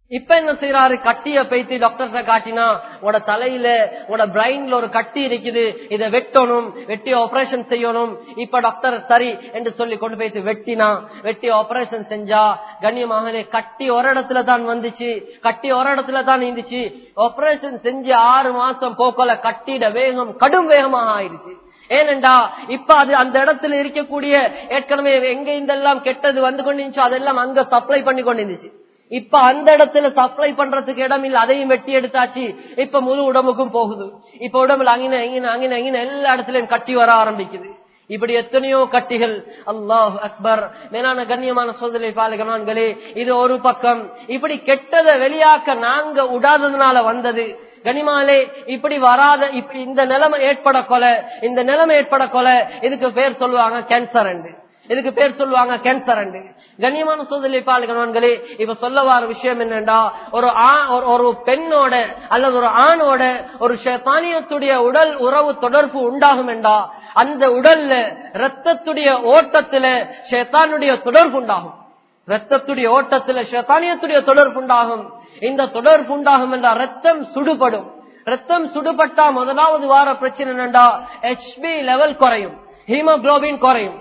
இப்ப என்ன செய்யறாரு கட்டிய பைத்து டாக்டர்ஸ காட்டினா உங்களோட தலையில உங்களோட பிரைன்ல ஒரு கட்டி இருக்குது இதை வெட்டணும் வெட்டி ஆபரேஷன் செய்யணும் இப்ப டாக்டர் சரி என்று சொல்லி கொண்டு போயிட்டு வெட்டினா வெட்டி ஆபரேஷன் செஞ்சா கண்ணியமாகலே கட்டி ஒரு இடத்துல தான் வந்துச்சு கட்டி ஒரு இடத்துல தான் இருந்துச்சு ஆபரேஷன் செஞ்சு ஆறு மாசம் போக்கல கட்டிட வேகம் கடும் வேகமாக ஆயிருச்சு ஏனென்றா இப்ப அது அந்த இடத்துல இருக்கக்கூடிய ஏற்கனவே எங்க இதெல்லாம் கெட்டது வந்து கொண்டிருந்துச்சோ அதெல்லாம் அங்க சப்ளை பண்ணி கொண்டிருந்துச்சு இப்ப அந்த இடத்துல சப்ளை பண்றதுக்கு இடம் இல்ல அதையும் வெட்டி எடுத்தாச்சு இப்ப முழு உடம்புக்கும் போகுது இப்ப உடம்புல அங்கின அங்கின அங்கின அங்கின எல்லா இடத்துலயும் கட்டி வர ஆரம்பிக்குது இப்படி எத்தனையோ கட்டிகள் அல்லாஹ் அக்பர் மேலான கண்ணியமான சோதனை பாலகமான்களே இது ஒரு பக்கம் இப்படி கெட்டதை வெளியாக்க நாங்க விடாததுனால வந்தது கனிமாலே இப்படி வராத இப்படி இந்த நிலைமை ஏற்பட கொலை இந்த நிலைமை ஏற்பட கொலை இதுக்கு பேர் சொல்லுவாங்க கேன்சர் என்று இதுக்கு பேர் சொல்லுவாங்க கேன்சர் அண்டு கண்ணியமான சோதனை பாலுகணவன்களே இப்ப சொல்ல வர விஷயம் என்னண்டா ஒரு ஒரு பெண்ணோட அல்லது ஒரு ஆணோட ஒரு ஷேத்தானியத்துடைய உடல் உறவு தொடர்பு உண்டாகும் என்றா அந்த உடல்ல ரத்தத்துடைய ஓட்டத்துல ஷேத்தானுடைய தொடர்பு உண்டாகும் ரத்தத்துடைய ஓட்டத்துல ஷேத்தானியத்துடைய தொடர்பு உண்டாகும் இந்த தொடர்பு உண்டாகும் என்றால் ரத்தம் சுடுபடும் ரத்தம் சுடுபட்டா முதலாவது வார பிரச்சனை என்னண்டா ஹெச்பி லெவல் குறையும் ஹீமோகுளோபின் குறையும்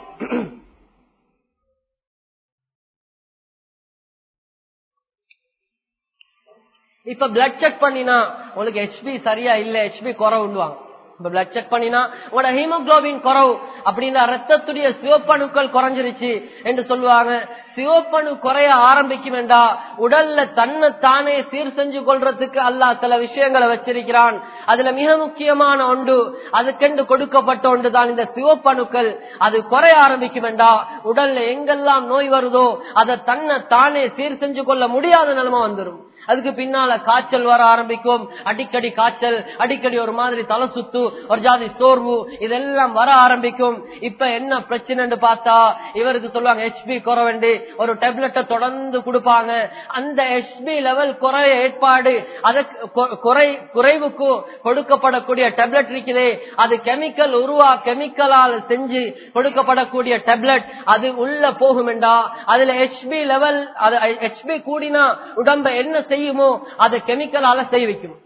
இப்ப பிளட் செக் பண்ணினா உங்களுக்கு ஹெச்பி சரியா இல்ல ஹெச்பி குறை உண்டுவாங்க இப்ப பிளட் செக் பண்ணினா உங்களோட ஹீமோகுளோபின் குறவு அப்படின்னா ரத்தத்துடைய சிவப்பணுக்கள் குறைஞ்சிருச்சு என்று சொல்லுவாங்க சிவப்பணு குறைய ஆரம்பிக்கும் என்றா உடல்ல தன்னை தானே சீர் செஞ்சு கொள்றதுக்கு அல்லா சில விஷயங்களை வச்சிருக்கிறான் அதுல மிக முக்கியமான ஒன்று அதுக்கென்று கொடுக்கப்பட்ட ஒன்று தான் இந்த சிவப்பணுக்கள் அது குறைய ஆரம்பிக்கும் என்றா உடல்ல எங்கெல்லாம் நோய் வருதோ அதை தன்னை தானே சீர் செஞ்சு கொள்ள முடியாத நிலைமை வந்துடும் அதுக்கு பின்னால காய்ச்சல் வர ஆரம்பிக்கும் அடிக்கடி காய்ச்சல் அடிக்கடி ஒரு மாதிரி தலை சுத்து ஒரு ஜாதி சோர்வு இதெல்லாம் வர ஆரம்பிக்கும் இப்ப என்ன பிரச்சனைன்னு பார்த்தா இவருக்கு சொல்லுவாங்க ஹெச்பி குறவேண்டி ஒரு டேப்லெட்டை தொடர்ந்து கொடுப்பாங்க அந்த ஹெச்பி லெவல் குறைய ஏற்பாடு அதற்கு குறை குறைவுக்கு கொடுக்கப்படக்கூடிய டேப்லெட் இருக்குதே அது கெமிக்கல் உருவா கெமிக்கலால் செஞ்சு கொடுக்கப்படக்கூடிய டேப்லெட் அது உள்ள போகுமெண்டா அதுல ஹெச்பி லெவல் அது ஹெச்பி கூடினா உடம்ப என்ன செய்யுமோ அதை கெமிக்கலால செய்ய வைக்கும்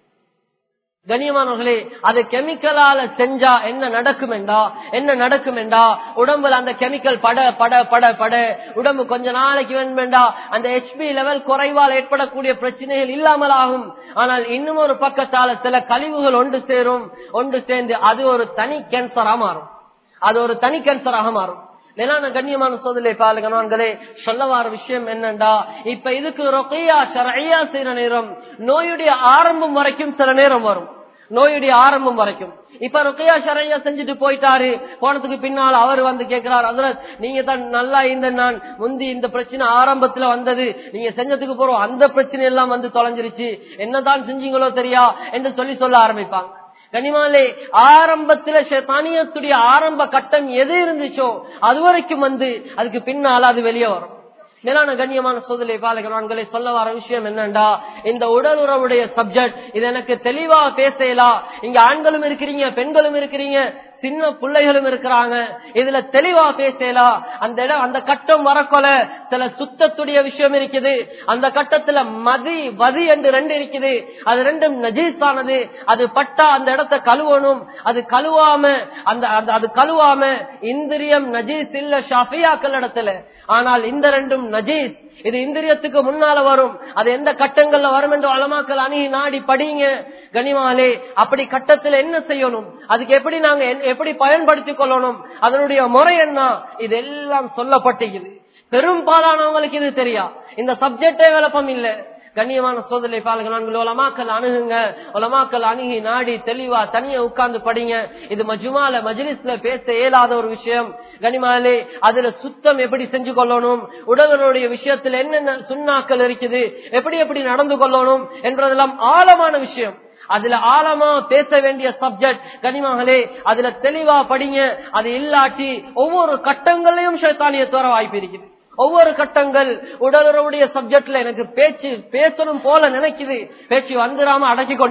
கண்ணியமானவர்களே அது கெமிக்கலால செஞ்சா என்ன நடக்கும் என்றா என்ன நடக்கும் என்றா உடம்புல அந்த கெமிக்கல் பட பட பட பட உடம்பு கொஞ்ச நாளைக்கு வேண்டுமெண்டா அந்த ஹெச்பி லெவல் குறைவால் ஏற்படக்கூடிய பிரச்சனைகள் இல்லாமல் ஆகும் ஆனால் இன்னும் ஒரு பக்கத்தால சில கழிவுகள் ஒன்று சேரும் ஒன்று சேர்ந்து அது ஒரு தனி கேன்சரா மாறும் அது ஒரு தனி கேன்சராக மாறும் நிலான கண்ணியமான சோதனை பாலகனான்களே சொல்ல வர விஷயம் என்னண்டா இப்ப இதுக்கு ரொக்கையா ஷரையா செய்யற நேரம் நோயுடைய ஆரம்பம் வரைக்கும் சில நேரம் வரும் நோயுடைய ஆரம்பம் வரைக்கும் இப்ப ருக்கையா ஷரையா செஞ்சுட்டு போயிட்டாரு போனதுக்கு பின்னால் அவர் வந்து கேட்கிறார் அசரத் நீங்க தான் நல்லா இந்த நான் முந்தி இந்த பிரச்சனை ஆரம்பத்துல வந்தது நீங்க செஞ்சதுக்கு போறோம் அந்த பிரச்சனை எல்லாம் வந்து தொலைஞ்சிருச்சு என்னதான் செஞ்சீங்களோ தெரியா என்று சொல்லி சொல்ல ஆரம்பிப்பாங்க கனிமாலே ஆரம்பத்துல தானியத்துடைய ஆரம்ப கட்டம் எது இருந்துச்சோ அது வரைக்கும் வந்து அதுக்கு பின்னால அது வெளியே வரும் மேலான கண்ணியமான சோதனை பாலகவான்களை சொல்ல வர விஷயம் என்னண்டா இந்த உடல் உறவுடைய சப்ஜெக்ட் இது எனக்கு தெளிவா பேசலாம் இங்க ஆண்களும் இருக்கிறீங்க பெண்களும் இருக்கிறீங்க சின்ன பிள்ளைகளும் இருக்கிறாங்க இதுல தெளிவா பேசலாம் அந்த இடம் அந்த கட்டம் வரக்கொல சில சுத்தத்துடைய விஷயம் இருக்குது அந்த கட்டத்துல மதி வதி என்று ரெண்டு இருக்குது அது ரெண்டும் நஜீஸானது அது பட்டா அந்த இடத்தை கழுவணும் அது கழுவாம அந்த அது கழுவாம இந்திரியம் நஜீஸ் இல்ல ஷாஃபியாக்கள் இடத்துல ஆனால் இந்த ரெண்டும் நஜீஸ் இது இந்திரியத்துக்கு முன்னால வரும் அது எந்த கட்டங்கள்ல வரும் என்று அலமாக்கள் அணுகி நாடி படிங்க கனிமாலே அப்படி கட்டத்துல என்ன செய்யணும் அதுக்கு எப்படி நாங்க எப்படி பயன்படுத்திக் கொள்ளணும் அதனுடைய முறை என்ன இதெல்லாம் சொல்லப்பட்டிருக்குது பெரும்பாலானவங்களுக்கு இது தெரியா இந்த சப்ஜெக்டே விளப்பம் இல்ல கண்ணியமான சோதனை பாலகனான்கள் உலமாக்கல் அணுகுங்க உலமாக்கல் அணுகி நாடி தெளிவா தனியா உட்கார்ந்து படிங்க இது மஜுமால மஜ்லிஸ்ல பேச இயலாத ஒரு விஷயம் கனிமாலே அதுல சுத்தம் எப்படி செஞ்சு கொள்ளணும் உடலுடைய விஷயத்துல என்னென்ன சுண்ணாக்கள் இருக்குது எப்படி எப்படி நடந்து கொள்ளணும் என்றதெல்லாம் ஆழமான விஷயம் அதுல ஆழமா பேச வேண்டிய சப்ஜெக்ட் கனிமகளே அதுல தெளிவா படிங்க அது இல்லாட்டி ஒவ்வொரு கட்டங்களையும் சைத்தானிய தோற வாய்ப்பு இருக்குது ஒவ்வொரு கட்டங்கள் உடலுறவுடைய சப்ஜெக்ட்ல எனக்கு பேச்சு பேசணும் போல நினைக்குது பேச்சு வந்துடாம அடக்கி கொண்டிருக்கிறேன்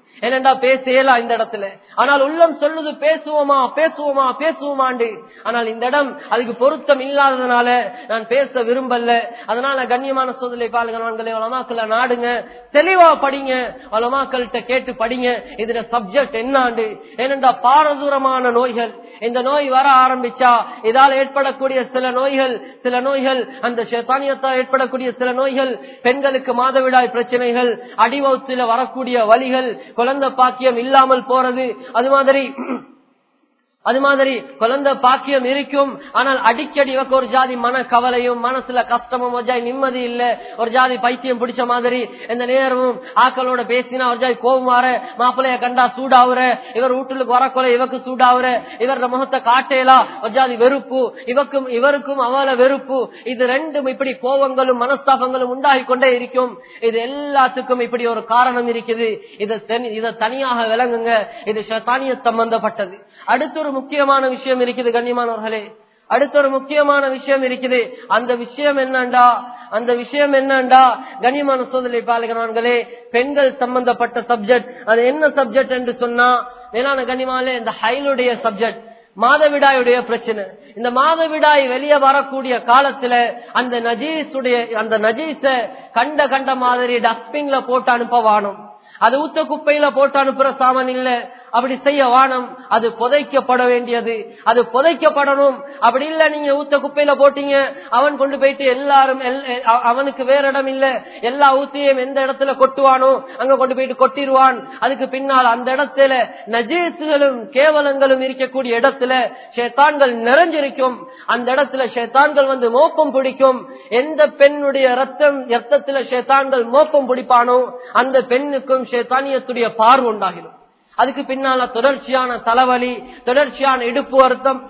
ஏனென்றா பேசலாம் இந்த இடத்துல ஆனால் உள்ளம் சொல்லுது பேசுவோமா பேசுவோமா பேசுவோமாண்டு ஆனால் இந்த இடம் அதுக்கு பொருத்தம் இல்லாததுனால நான் பேச விரும்பல அதனால கண்ணியமான சோதனை பாலுகளே வளமாக்கல நாடுங்க தெளிவா படிங்க வளமாக்கள்கிட்ட கேட்டு படிங்க இதுல சப்ஜெக்ட் என்னாண்டு ஏனென்றா பாரதூரமான நோய்கள் இந்த நோய் வர ஆரம்பிச்சா இதால் ஏற்படக்கூடிய சில நோய்கள் சில நோய்கள் அந்த சேத்தானியத்தால் ஏற்படக்கூடிய சில நோய்கள் பெண்களுக்கு மாதவிடாய் பிரச்சனைகள் அடிவவுத்துல வரக்கூடிய வலிகள் குழந்தை பாக்கியம் இல்லாமல் போறது அது மாதிரி அது மாதிரி குழந்தை பாக்கியம் இருக்கும் ஆனால் அடிக்கடி இவக்கு ஒரு ஜாதி மன கவலையும் மனசுல கஷ்டமும் ஒரு ஜாதி நிம்மதி இல்ல ஒரு ஜாதி பைத்தியம் பிடிச்ச மாதிரி எந்த நேரமும் ஆக்களோட பேசினா ஒரு ஜாதி கோபம் வர மாப்பிள்ளைய கண்டா சூடாவுற இவர் வீட்டுக்கு வரக்கொலை இவக்கு சூடாவுற இவர முகத்தை காட்டேலா ஒரு ஜாதி வெறுப்பு இவக்கும் இவருக்கும் அவள வெறுப்பு இது ரெண்டும் இப்படி கோபங்களும் மனஸ்தாபங்களும் உண்டாகி கொண்டே இருக்கும் இது எல்லாத்துக்கும் இப்படி ஒரு காரணம் இருக்குது இதை இதை தனியாக விளங்குங்க இது சத்தானிய சம்பந்தப்பட்டது அடுத்த ஒரு முக்கியமான விஷயம் இருக்குது கண்ணியமானவர்களே அடுத்த ஒரு முக்கியமான விஷயம் இருக்குது அந்த விஷயம் என்னண்டா அந்த விஷயம் என்னண்டா கனிமான சோதனை பாலகனான்களே பெண்கள் சம்பந்தப்பட்ட சப்ஜெக்ட் அது என்ன சப்ஜெக்ட் என்று சொன்னா மேலான கனிமாலே இந்த ஹைலுடைய சப்ஜெக்ட் மாதவிடாயுடைய பிரச்சனை இந்த மாதவிடாய் வெளியே வரக்கூடிய காலத்துல அந்த நஜீஸுடைய அந்த நஜீஸ கண்ட கண்ட மாதிரி டஸ்ட்பின்ல போட்டு அனுப்ப வாணும் அது ஊத்த குப்பையில போட்டு அனுப்புற சாமான் இல்ல அப்படி செய்ய வானம் அது புதைக்கப்பட வேண்டியது அது புதைக்கப்படணும் அப்படி இல்ல நீங்க ஊத்த குப்பையில போட்டீங்க அவன் கொண்டு போயிட்டு எல்லாரும் அவனுக்கு வேற இடம் இல்ல எல்லா ஊத்தியும் எந்த இடத்துல கொட்டுவானோ அங்க கொண்டு போயிட்டு கொட்டிடுவான் அதுக்கு பின்னால் அந்த இடத்துல நஜீசுகளும் கேவலங்களும் இருக்கக்கூடிய இடத்துல ஷேத்தான்கள் நிறைஞ்சிருக்கும் அந்த இடத்துல ஷேத்தான்கள் வந்து மோப்பம் பிடிக்கும் எந்த பெண்ணுடைய ரத்தம் ரத்தத்துல ஷேத்தான்கள் மோப்பம் பிடிப்பானோ அந்த பெண்ணுக்கும் ஷேத்தானியத்துடைய பார்வை உண்டாகிடும் அதுக்கு பின்னால தொடர்ச்சியான தலைவலி தொடர்ச்சியான இடுப்பு வருத்தம்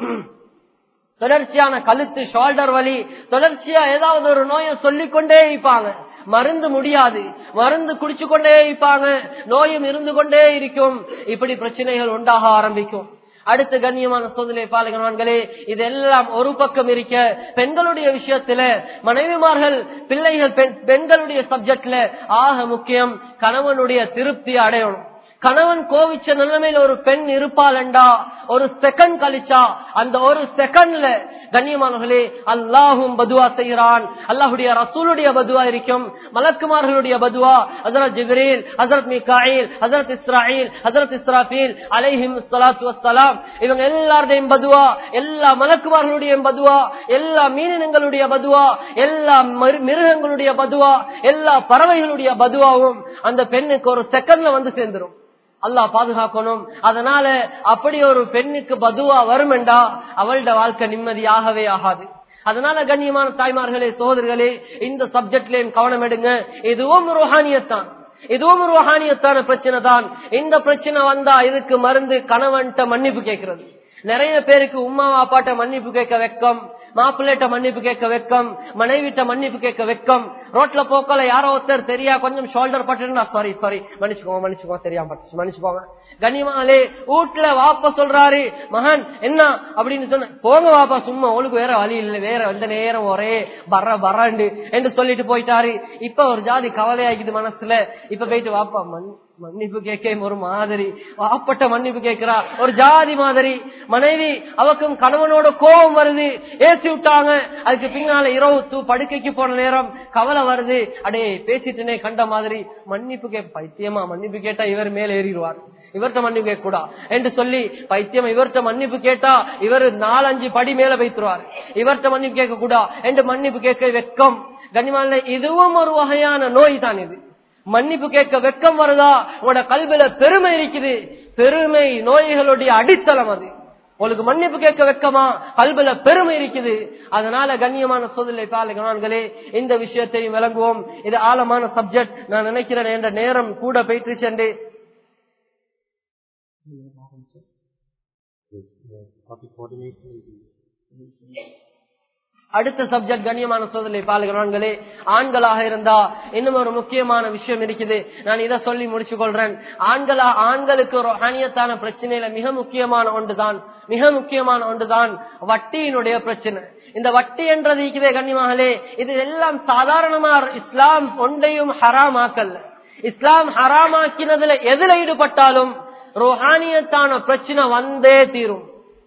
தொடர்ச்சியான கழுத்து ஷோல்டர் வலி தொடர்ச்சியா ஏதாவது ஒரு நோயை சொல்லிக்கொண்டே இருப்பாங்க மருந்து முடியாது மருந்து குடிச்சு கொண்டே இருப்பாங்க நோயும் இருந்து கொண்டே இருக்கும் இப்படி பிரச்சனைகள் உண்டாக ஆரம்பிக்கும் அடுத்து கண்ணியமான சோதனை பாலகன்களே இதெல்லாம் ஒரு பக்கம் இருக்க பெண்களுடைய விஷயத்துல மனைவிமார்கள் பிள்ளைகள் பெண்களுடைய சப்ஜெக்ட்ல ஆக முக்கியம் கணவனுடைய திருப்தி அடையணும் கணவன் கோவிச்ச நிலைமையில ஒரு பெண் இருப்பாளண்டா ஒரு செகண்ட் கழிச்சா அந்த ஒரு செகண்ட்ல கண்ணியமானவர்களே அல்லாஹும் பதுவா செய்கிறான் அல்லாஹுடைய ரசூலுடைய பதுவா இருக்கும் மலக்குமார்களுடைய பதுவா ஹசரத் ஜிப்ரீல் ஹசரத் மிகாயில் ஹசரத் இஸ்ராயில் ஹசரத் இஸ்ராஃபீல் அலைஹிம் சலாத்து வசலாம் இவங்க எல்லாருடையும் பதுவா எல்லா மலக்குமார்களுடைய பதுவா எல்லா மீனினங்களுடைய பதுவா எல்லா மிருகங்களுடைய பதுவா எல்லா பறவைகளுடைய பதுவாவும் அந்த பெண்ணுக்கு ஒரு செகண்ட்ல வந்து சேர்ந்துரும் அல்லாஹ் பாதுகாக்கணும் அதனால அப்படி ஒரு பெண்ணுக்கு பதுவா வருமெண்டா அவளோட வாழ்க்கை நிம்மதியாகவே ஆகாது அதனால கண்ணியமான தாய்மார்களே சோதர்களே இந்த சப்ஜெக்ட்லயும் கவனம் எடுங்க இதுவும் ரோஹானியத்தான் இதுவும் ரோஹானியத்தான பிரச்சனை தான் இந்த பிரச்சனை வந்தா இதுக்கு மருந்து கணவன்கிட்ட மன்னிப்பு கேட்கிறது நிறைய பேருக்கு உமா அப்பாட்ட மன்னிப்பு கேட்க வெக்கம் மாப்பிள்ளைட்ட மன்னிப்பு கேட்க வெக்கம் மனைவிட்ட மன்னிப்பு கேட்க வெக்கம் ரோட்ல போக்கல யாரோ ஒருத்தர் தெரியா கொஞ்சம் ஷோல்டர் பட்டு சாரி சாரி மன்னிச்சுக்கோங்க மன்னிச்சுக்கோங்க தெரியாம பட்டுச்சு மன்னிச்சுக்கோங்க கனிமாலே வீட்டுல வாப்பா சொல்றாரு மகன் என்ன அப்படின்னு சொன்ன போங்க வாப்பா சும்மா உங்களுக்கு வேற வழி இல்லை வேற எந்த நேரம் ஒரே பர பராண்டு என்று சொல்லிட்டு போயிட்டாரு இப்ப ஒரு ஜாதி கவலையாகிது மனசுல இப்ப போயிட்டு வாப்பா மண் மன்னிப்பு கேட்க ஒரு மாதிரி வாப்பட்ட மன்னிப்பு கேட்கிறா ஒரு ஜாதி மாதிரி மனைவி அவக்கும் கணவனோட கோபம் வருது ஏசி விட்டாங்க அதுக்கு பின்னால இரவு தூ படுக்கைக்கு போன நேரம் கவலை வருது அடே பேசிட்டுனே கண்ட மாதிரி மன்னிப்பு கே பைத்தியமா மன்னிப்பு கேட்டா இவர் மேல ஏறிடுவார் இவர்கிட்ட மன்னிப்பு கேட்க கூடா என்று சொல்லி பைத்தியம் இவர்கிட்ட மன்னிப்பு கேட்டா இவர் நாலஞ்சு படி மேல வைத்துருவார் இவர்கிட்ட மன்னிப்பு கேட்க கூடா என்று மன்னிப்பு கேட்க வெக்கம் கனிமான இதுவும் ஒரு வகையான நோய் தான் இது மன்னிப்பு கேட்க வெக்கம் வருதா உங்களோட கல்வியில பெருமை இருக்குது பெருமை நோய்களுடைய அடித்தளம் அது உங்களுக்கு மன்னிப்பு கேட்க வெக்கமா கல்வில பெருமை இருக்குது அதனால கண்ணியமான சோதனை பாலகனான்களே இந்த விஷயத்தையும் விளங்குவோம் இது ஆழமான சப்ஜெக்ட் நான் நினைக்கிறேன் என்ற நேரம் கூட போயிட்டு சென்று அடுத்த சப்ஜெக்ட் கண்ணியமான சோதனை பாலுகிறான்களே ஆண்களாக இருந்தா இன்னும் ஒரு முக்கியமான விஷயம் இருக்குது நான் இதை சொல்லி முடிச்சு கொள்றேன் ஆண்களா ஆண்களுக்கு ஒரு அணியத்தான பிரச்சனையில மிக முக்கியமான ஒன்றுதான் மிக முக்கியமான ஒன்றுதான் வட்டியினுடைய பிரச்சனை இந்த வட்டி என்றது இருக்குதே கண்ணியமாகலே இது எல்லாம் சாதாரணமா இஸ்லாம் ஒன்றையும் ஹராமாக்கல்ல இஸ்லாம் ஹராமாக்கினதுல எதுல ஈடுபட்டாலும் ரோஹானியத்தான பிரச்சனை வந்தே தீரும்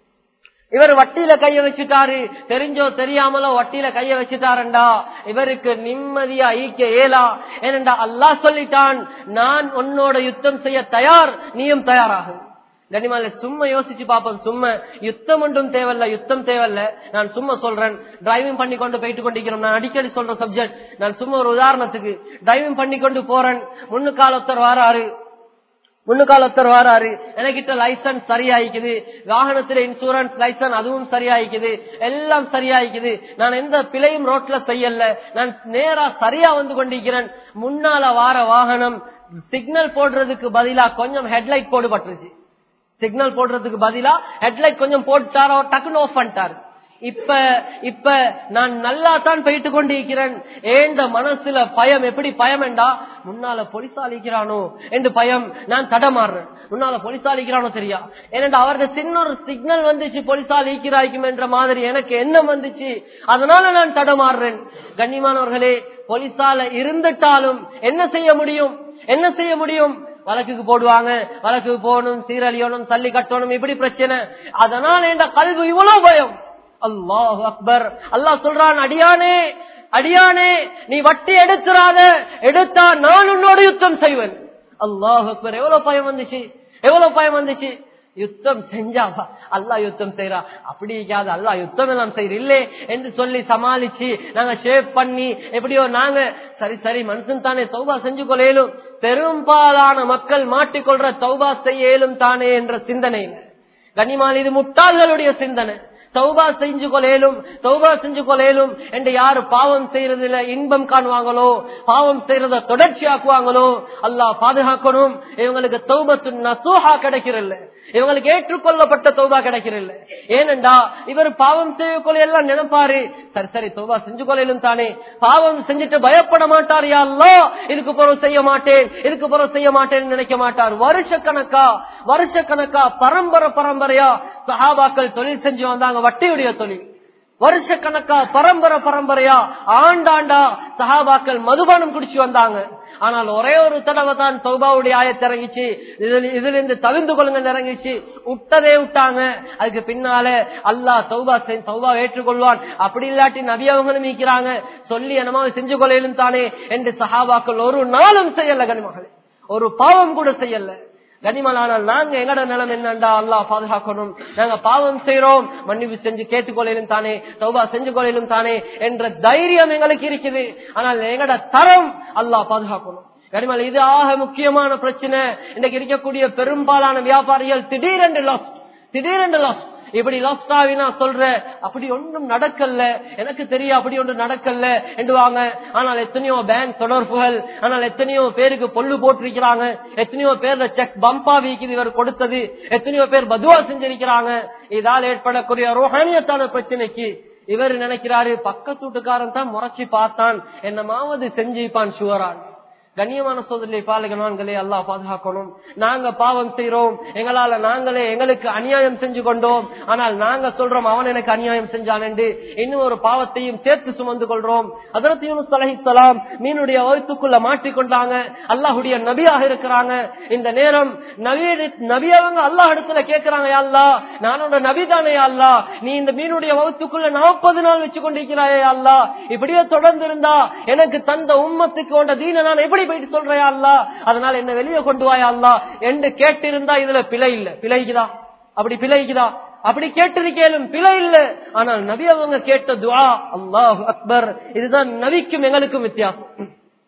இவர் வட்டியில கைய வச்சுட்டாரு தெரிஞ்சோ தெரியாமலோ வட்டியில கைய வச்சுட்டாருண்டா இவருக்கு நிம்மதியா ஈக்க ஏலா ஏனண்டா அல்லாஹ் சொல்லிட்டான் நான் உன்னோட யுத்தம் செய்ய தயார் நீயும் தயாராகு கனிமால சும்மா யோசிச்சு பாப்போம் சும்மா யுத்தம் ஒன்றும் தேவையில்ல யுத்தம் தேவையில்ல நான் சும்மா சொல்றேன் டிரைவிங் பண்ணி கொண்டு போயிட்டு கொண்டிருக்கிறோம் நான் அடிக்கடி சொல்ற சப்ஜெக்ட் நான் சும்மா ஒரு உதாரணத்துக்கு டிரைவிங் பண்ணி கொண்டு போறேன் முன்னுக்கால ஒருத்தர் வாராரு முன்னுக்கால ஒருத்தர் வாராரு எனக்கிட்ட லைசன்ஸ் சரியாயிக்குது வாகனத்துல இன்சூரன்ஸ் லைசன்ஸ் அதுவும் சரியாயிக்குது எல்லாம் சரியாயிக்குது நான் எந்த பிழையும் ரோட்ல செய்யல நான் நேரா சரியா வந்து கொண்டிருக்கிறேன் முன்னால வார வாகனம் சிக்னல் போடுறதுக்கு பதிலா கொஞ்சம் ஹெட்லைட் போடுபட்டுருச்சு சிக்னல் போடுறதுக்கு பதிலா ஹெட்லைட் கொஞ்சம் போட்டுட்டாரோ டக்குன்னு ஆஃப் பண்ணிட்டாரு இப்ப இப்ப நான் நல்லா தான் போயிட்டு கொண்டிருக்கிறேன் ஏண்ட மனசுல பயம் எப்படி பயம் என்றா முன்னால பொலிசாலிக்கிறானோ என்று பயம் நான் தடமாறுறேன் முன்னால பொலிசாலிக்கிறானோ தெரியா ஏனென்றா அவரது சின்ன ஒரு சிக்னல் வந்துச்சு பொலிசாலிக்கிறாய்க்கும் என்ற மாதிரி எனக்கு எண்ணம் வந்துச்சு அதனால நான் தடமாறுறேன் கண்ணியமானவர்களே பொலிசால இருந்துட்டாலும் என்ன செய்ய முடியும் என்ன செய்ய முடியும் வழக்குக்கு போடுவாங்க வழக்குக்கு போகணும் சீரழியணும் சல்லி கட்டணும் இப்படி பிரச்சனை அதனால என்ற கல்வி இவ்வளவு பயம் அல்லாஹ் அக்பர் அல்லாஹ் சொல்றான் அடியானே அடியானே நீ வட்டி எடுத்துறாத எடுத்தா நான் உன்னோட யுத்தம் செய்வேன் அல்லாஹ் அக்பர் எவ்வளவு பயம் வந்துச்சு எவ்வளவு பயம் வந்துச்சு யுத்தம் செஞ்சாவா அல்லா யுத்தம் செய்யறா அப்படி இருக்காது அல்லா யுத்தம் எல்லாம் செய்யற இல்லே என்று சொல்லி சமாளிச்சு நாங்க ஷேப் பண்ணி எப்படியோ நாங்க சரி சரி மனுஷன் தானே தௌபா செஞ்சு கொள்ளையிலும் பெரும்பாலான மக்கள் மாட்டிக்கொள்ற தௌபா செய்ய இயலும் தானே என்ற சிந்தனை கனிமால் இது முட்டாள்களுடைய சிந்தனை தௌபா செஞ்சு கொலேலும் தௌபா செஞ்சு கொலேலும் என்று யாரு பாவம் செய்யறதுல இன்பம் காணுவாங்களோ பாவம் செய்யறத தொடர்ச்சியாக்குவாங்களோ அல்லாஹ் பாதுகாக்கணும் இவங்களுக்கு தௌபத்து நசூஹா கிடைக்கிறல்ல இவங்களுக்கு ஏற்றுக்கொள்ளப்பட்ட தௌபா கிடைக்கிறல்ல ஏனென்றா இவர் பாவம் செய்யக்கொள்ள எல்லாம் நினைப்பாரு சரி சரி தௌபா செஞ்சு கொள்ளையிலும் தானே பாவம் செஞ்சுட்டு பயப்பட மாட்டார் யாழ்லோ இதுக்கு பிறகு செய்ய மாட்டேன் இதுக்கு பிறகு செய்ய மாட்டேன்னு நினைக்க மாட்டார் வருஷ கணக்கா வருஷ கணக்கா பரம்பரை பரம்பரையா சஹாபாக்கள் தொழில் செஞ்சு வந்தாங்க வட்டியுடைய தொழில் வருஷ கணக்கா பரம்பரை பரம்பரையா ஆண்டாண்டா சஹாபாக்கள் மதுபானம் குடிச்சு வந்தாங்க ஆனால் ஒரே ஒரு தடவை தான் சௌபாவுடைய ஆயத்து இறங்கிச்சு இதுல இருந்து தவிர்ந்து கொள்ளுங்க இறங்கிச்சு விட்டதே விட்டாங்க அதுக்கு பின்னால அல்லாஹ் சௌபா சௌபா ஏற்றுக்கொள்வான் அப்படி இல்லாட்டி நபி அவங்களும் நீக்கிறாங்க சொல்லி என்னமா செஞ்சு கொள்ளையிலும் தானே என்று சஹாபாக்கள் ஒரு நாளும் செய்யல கனிமகளே ஒரு பாவம் கூட செய்யல கனிமலானால் நாங்க எங்கட நிலம் என்னண்டா அல்லாஹ் பாதுகாக்கணும் நாங்க பாவம் செய்யறோம் மன்னிப்பு செஞ்சு கேட்டுக்கொள்ளையிலும் தானே சௌபா செஞ்சு கொள்ளையிலும் தானே என்ற தைரியம் எங்களுக்கு இருக்குது ஆனால் எங்கட தரம் அல்லாஹ் பாதுகாக்கணும் கனிமல் இது ஆக முக்கியமான பிரச்சனை இன்னைக்கு இருக்கக்கூடிய பெரும்பாலான வியாபாரிகள் திடீரென்று லாஸ் திடீரென்று லாஸ் இப்படி லாஸ்ட் ஆகி நான் சொல்றேன் அப்படி ஒன்றும் நடக்கல எனக்கு தெரியும் அப்படி ஒன்றும் நடக்கல என்றுவாங்க ஆனால் எத்தனையோ பேங்க் தொடர்புகள் ஆனால் எத்தனையோ பேருக்கு பொல்லு போட்டிருக்கிறாங்க எத்தனையோ பேர்ல செக் பம்பா வீக்குது இவர் கொடுத்தது எத்தனையோ பேர் பதுவா செஞ்சிருக்கிறாங்க இதால் ஏற்படக்கூடிய ரோஹானியத்தான பிரச்சனைக்கு இவர் நினைக்கிறாரு பக்கத்து வீட்டுக்காரன் தான் முறைச்சி பார்த்தான் என்னமாவது செஞ்சுப்பான் சுவரான் கண்ணியமான சோதனை பாலகனான்களே அல்லாஹ் பாதுகாக்கணும் நாங்க பாவம் செய்யறோம் எங்களால நாங்களே எங்களுக்கு அநியாயம் செஞ்சு கொண்டோம் ஆனால் நாங்க சொல்றோம் அவன் எனக்கு அநியாயம் செஞ்சான் என்று இன்னும் ஒரு பாவத்தையும் சேர்த்து சுமந்து கொள்றோம் அதற்கு யூனுஸ் அலைஹிஸ்ஸலாம் மீனுடைய வகுத்துக்குள்ள மாட்டிக்கொண்டாங்க அல்லாஹுடைய நபியாக இருக்கிறாங்க இந்த நேரம் நபி நபியவங்க அல்லாஹ் இடத்துல கேட்கிறாங்க யா அல்லாஹ் நானோட நபி தானே யா அல்லாஹ் நீ இந்த மீனுடைய வகுத்துக்குள்ள நாற்பது நாள் வச்சு கொண்டிருக்கிறாயே யா அல்லாஹ் இப்படியே தொடர்ந்து இருந்தா எனக்கு தந்த உம்மத்துக்கு உண்ட தீன நான் எப்படி போயிட்டு சொல்றையா அல்லா அதனால என்ன வெளியே கொண்டு வாயா அல்லா என்று கேட்டிருந்தா இதுல பிழை இல்ல பிழைக்குதா அப்படி பிழைக்குதா அப்படி கேட்டிருக்கேலும் பிழை இல்ல ஆனால் நபி அவங்க கேட்ட துவா அல்லாஹ் அக்பர் இதுதான் நபிக்கும் எங்களுக்கும் வித்தியாசம்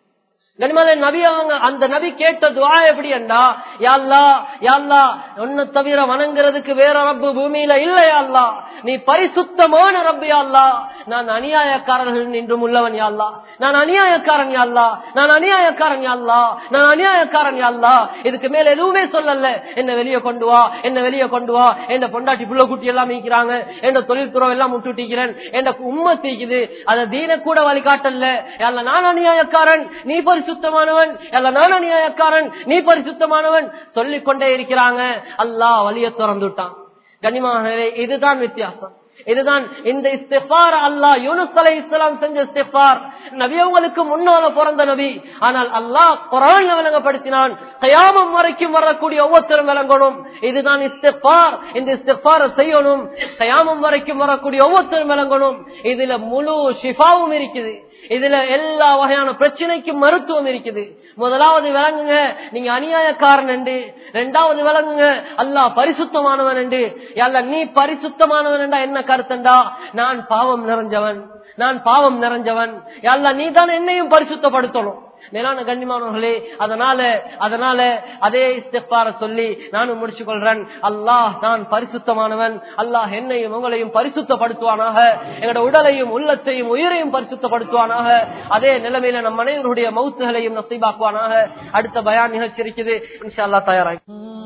கனிமலை நபி அவங்க அந்த நபி கேட்ட துவா எப்படி என்றா யாழ்லா யாழ்லா ஒன்ன தவிர வணங்குறதுக்கு வேற ரப்பு பூமியில இல்லையா அல்லா நீ பரிசுத்தமான ரப்பு யாழ்லா நான் அநியாயக்காரர்கள் நின்றும் உள்ளவன் யாழ்லா நான் அநியாயக்காரன் யாழ்லா நான் அநியாயக்காரன் யாழ்லா நான் அநியாயக்காரன் யாழ்லா இதுக்கு மேல எதுவுமே சொல்லல என்ன வெளியே கொண்டு வா என்ன வெளியே கொண்டு வா என்ன பொண்டாட்டி புள்ள குட்டி எல்லாம் மீக்கிறாங்க என்ன தொழில்துறை எல்லாம் முட்டுட்டிக்கிறேன் என்ன உண்மை தீக்குது அதை தீன கூட வழிகாட்டல யாழ்லா நான் அநியாயக்காரன் நீ பரிசுத்தமானவன் அல்ல நான் அநியாயக்காரன் நீ பரிசுத்தமானவன் சொல்லிக் கொண்டே இருக்கிறாங்க அல்லாஹ் வழிய திறந்து விட்டான் கனிமாகவே இதுதான் வித்தியாசம் இதுதான் இந்த இஸ்திஃபார் அல்லாஹ் யூனுஸ் அலை இஸ்லாம் செஞ்ச இஸ்திஃபார் நபி அவங்களுக்கு முன்னால பிறந்த நபி ஆனால் அல்லாஹ் குரான் விளங்கப்படுத்தினான் கயாமம் வரைக்கும் வரக்கூடிய ஒவ்வொருத்தரும் விளங்கணும் இதுதான் இஸ்திஃபார் இந்த இஸ்திஃபார செய்யணும் கயாமம் வரைக்கும் வரக்கூடிய ஒவ்வொருத்தரும் விளங்கணும் இதுல முழு ஷிஃபாவும் இருக்குது இதுல எல்லா வகையான பிரச்சனைக்கும் மருத்துவம் இருக்குது முதலாவது விளங்குங்க நீங்க அநியாயக்காரன் என்று இரண்டாவது விளங்குங்க அல்லாஹ் பரிசுத்தமானவன் என்று அல்ல நீ பரிசுத்தமானவன் என்றா என்ன கருத்தண்டா நான் பாவம் நிறைஞ்சவன் நான் பாவம் நிறைஞ்சவன் அல்ல நீ தான் என்னையும் பரிசுத்தப்படுத்தணும் மேலான கண்ணியமானவர்களே அதனால அதனால அதே இஸ்திஃபார சொல்லி நானும் முடிச்சு கொள்றேன் அல்லாஹ் நான் பரிசுத்தமானவன் அல்லாஹ் என்னையும் உங்களையும் பரிசுத்தப்படுத்துவானாக எங்களோட உடலையும் உள்ளத்தையும் உயிரையும் பரிசுத்தப்படுத்துவானாக அதே நிலைமையில நம் அனைவருடைய மவுத்துகளையும் நசீபாக்குவானாக அடுத்த பயான் நிகழ்ச்சி இருக்குது இன்ஷா அல்லாஹ் தயாராகி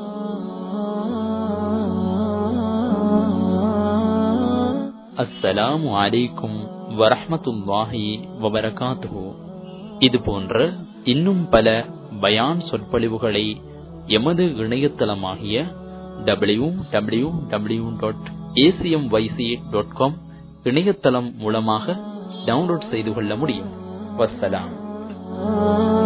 அஸ்ஸலாமு அலைக்கும் வரஹ்மத்துல்லாஹி வபரகாத்துஹு இது போன்ற இன்னும் பல பயான் சொற்பொழிவுகளை எமது இணையதளமாகிய W W W dot ACM YC dot com இணையதளம் மூலமாக டவுன்லோட் செய்து கொள்ள முடியும் வஸ்ஸலாம்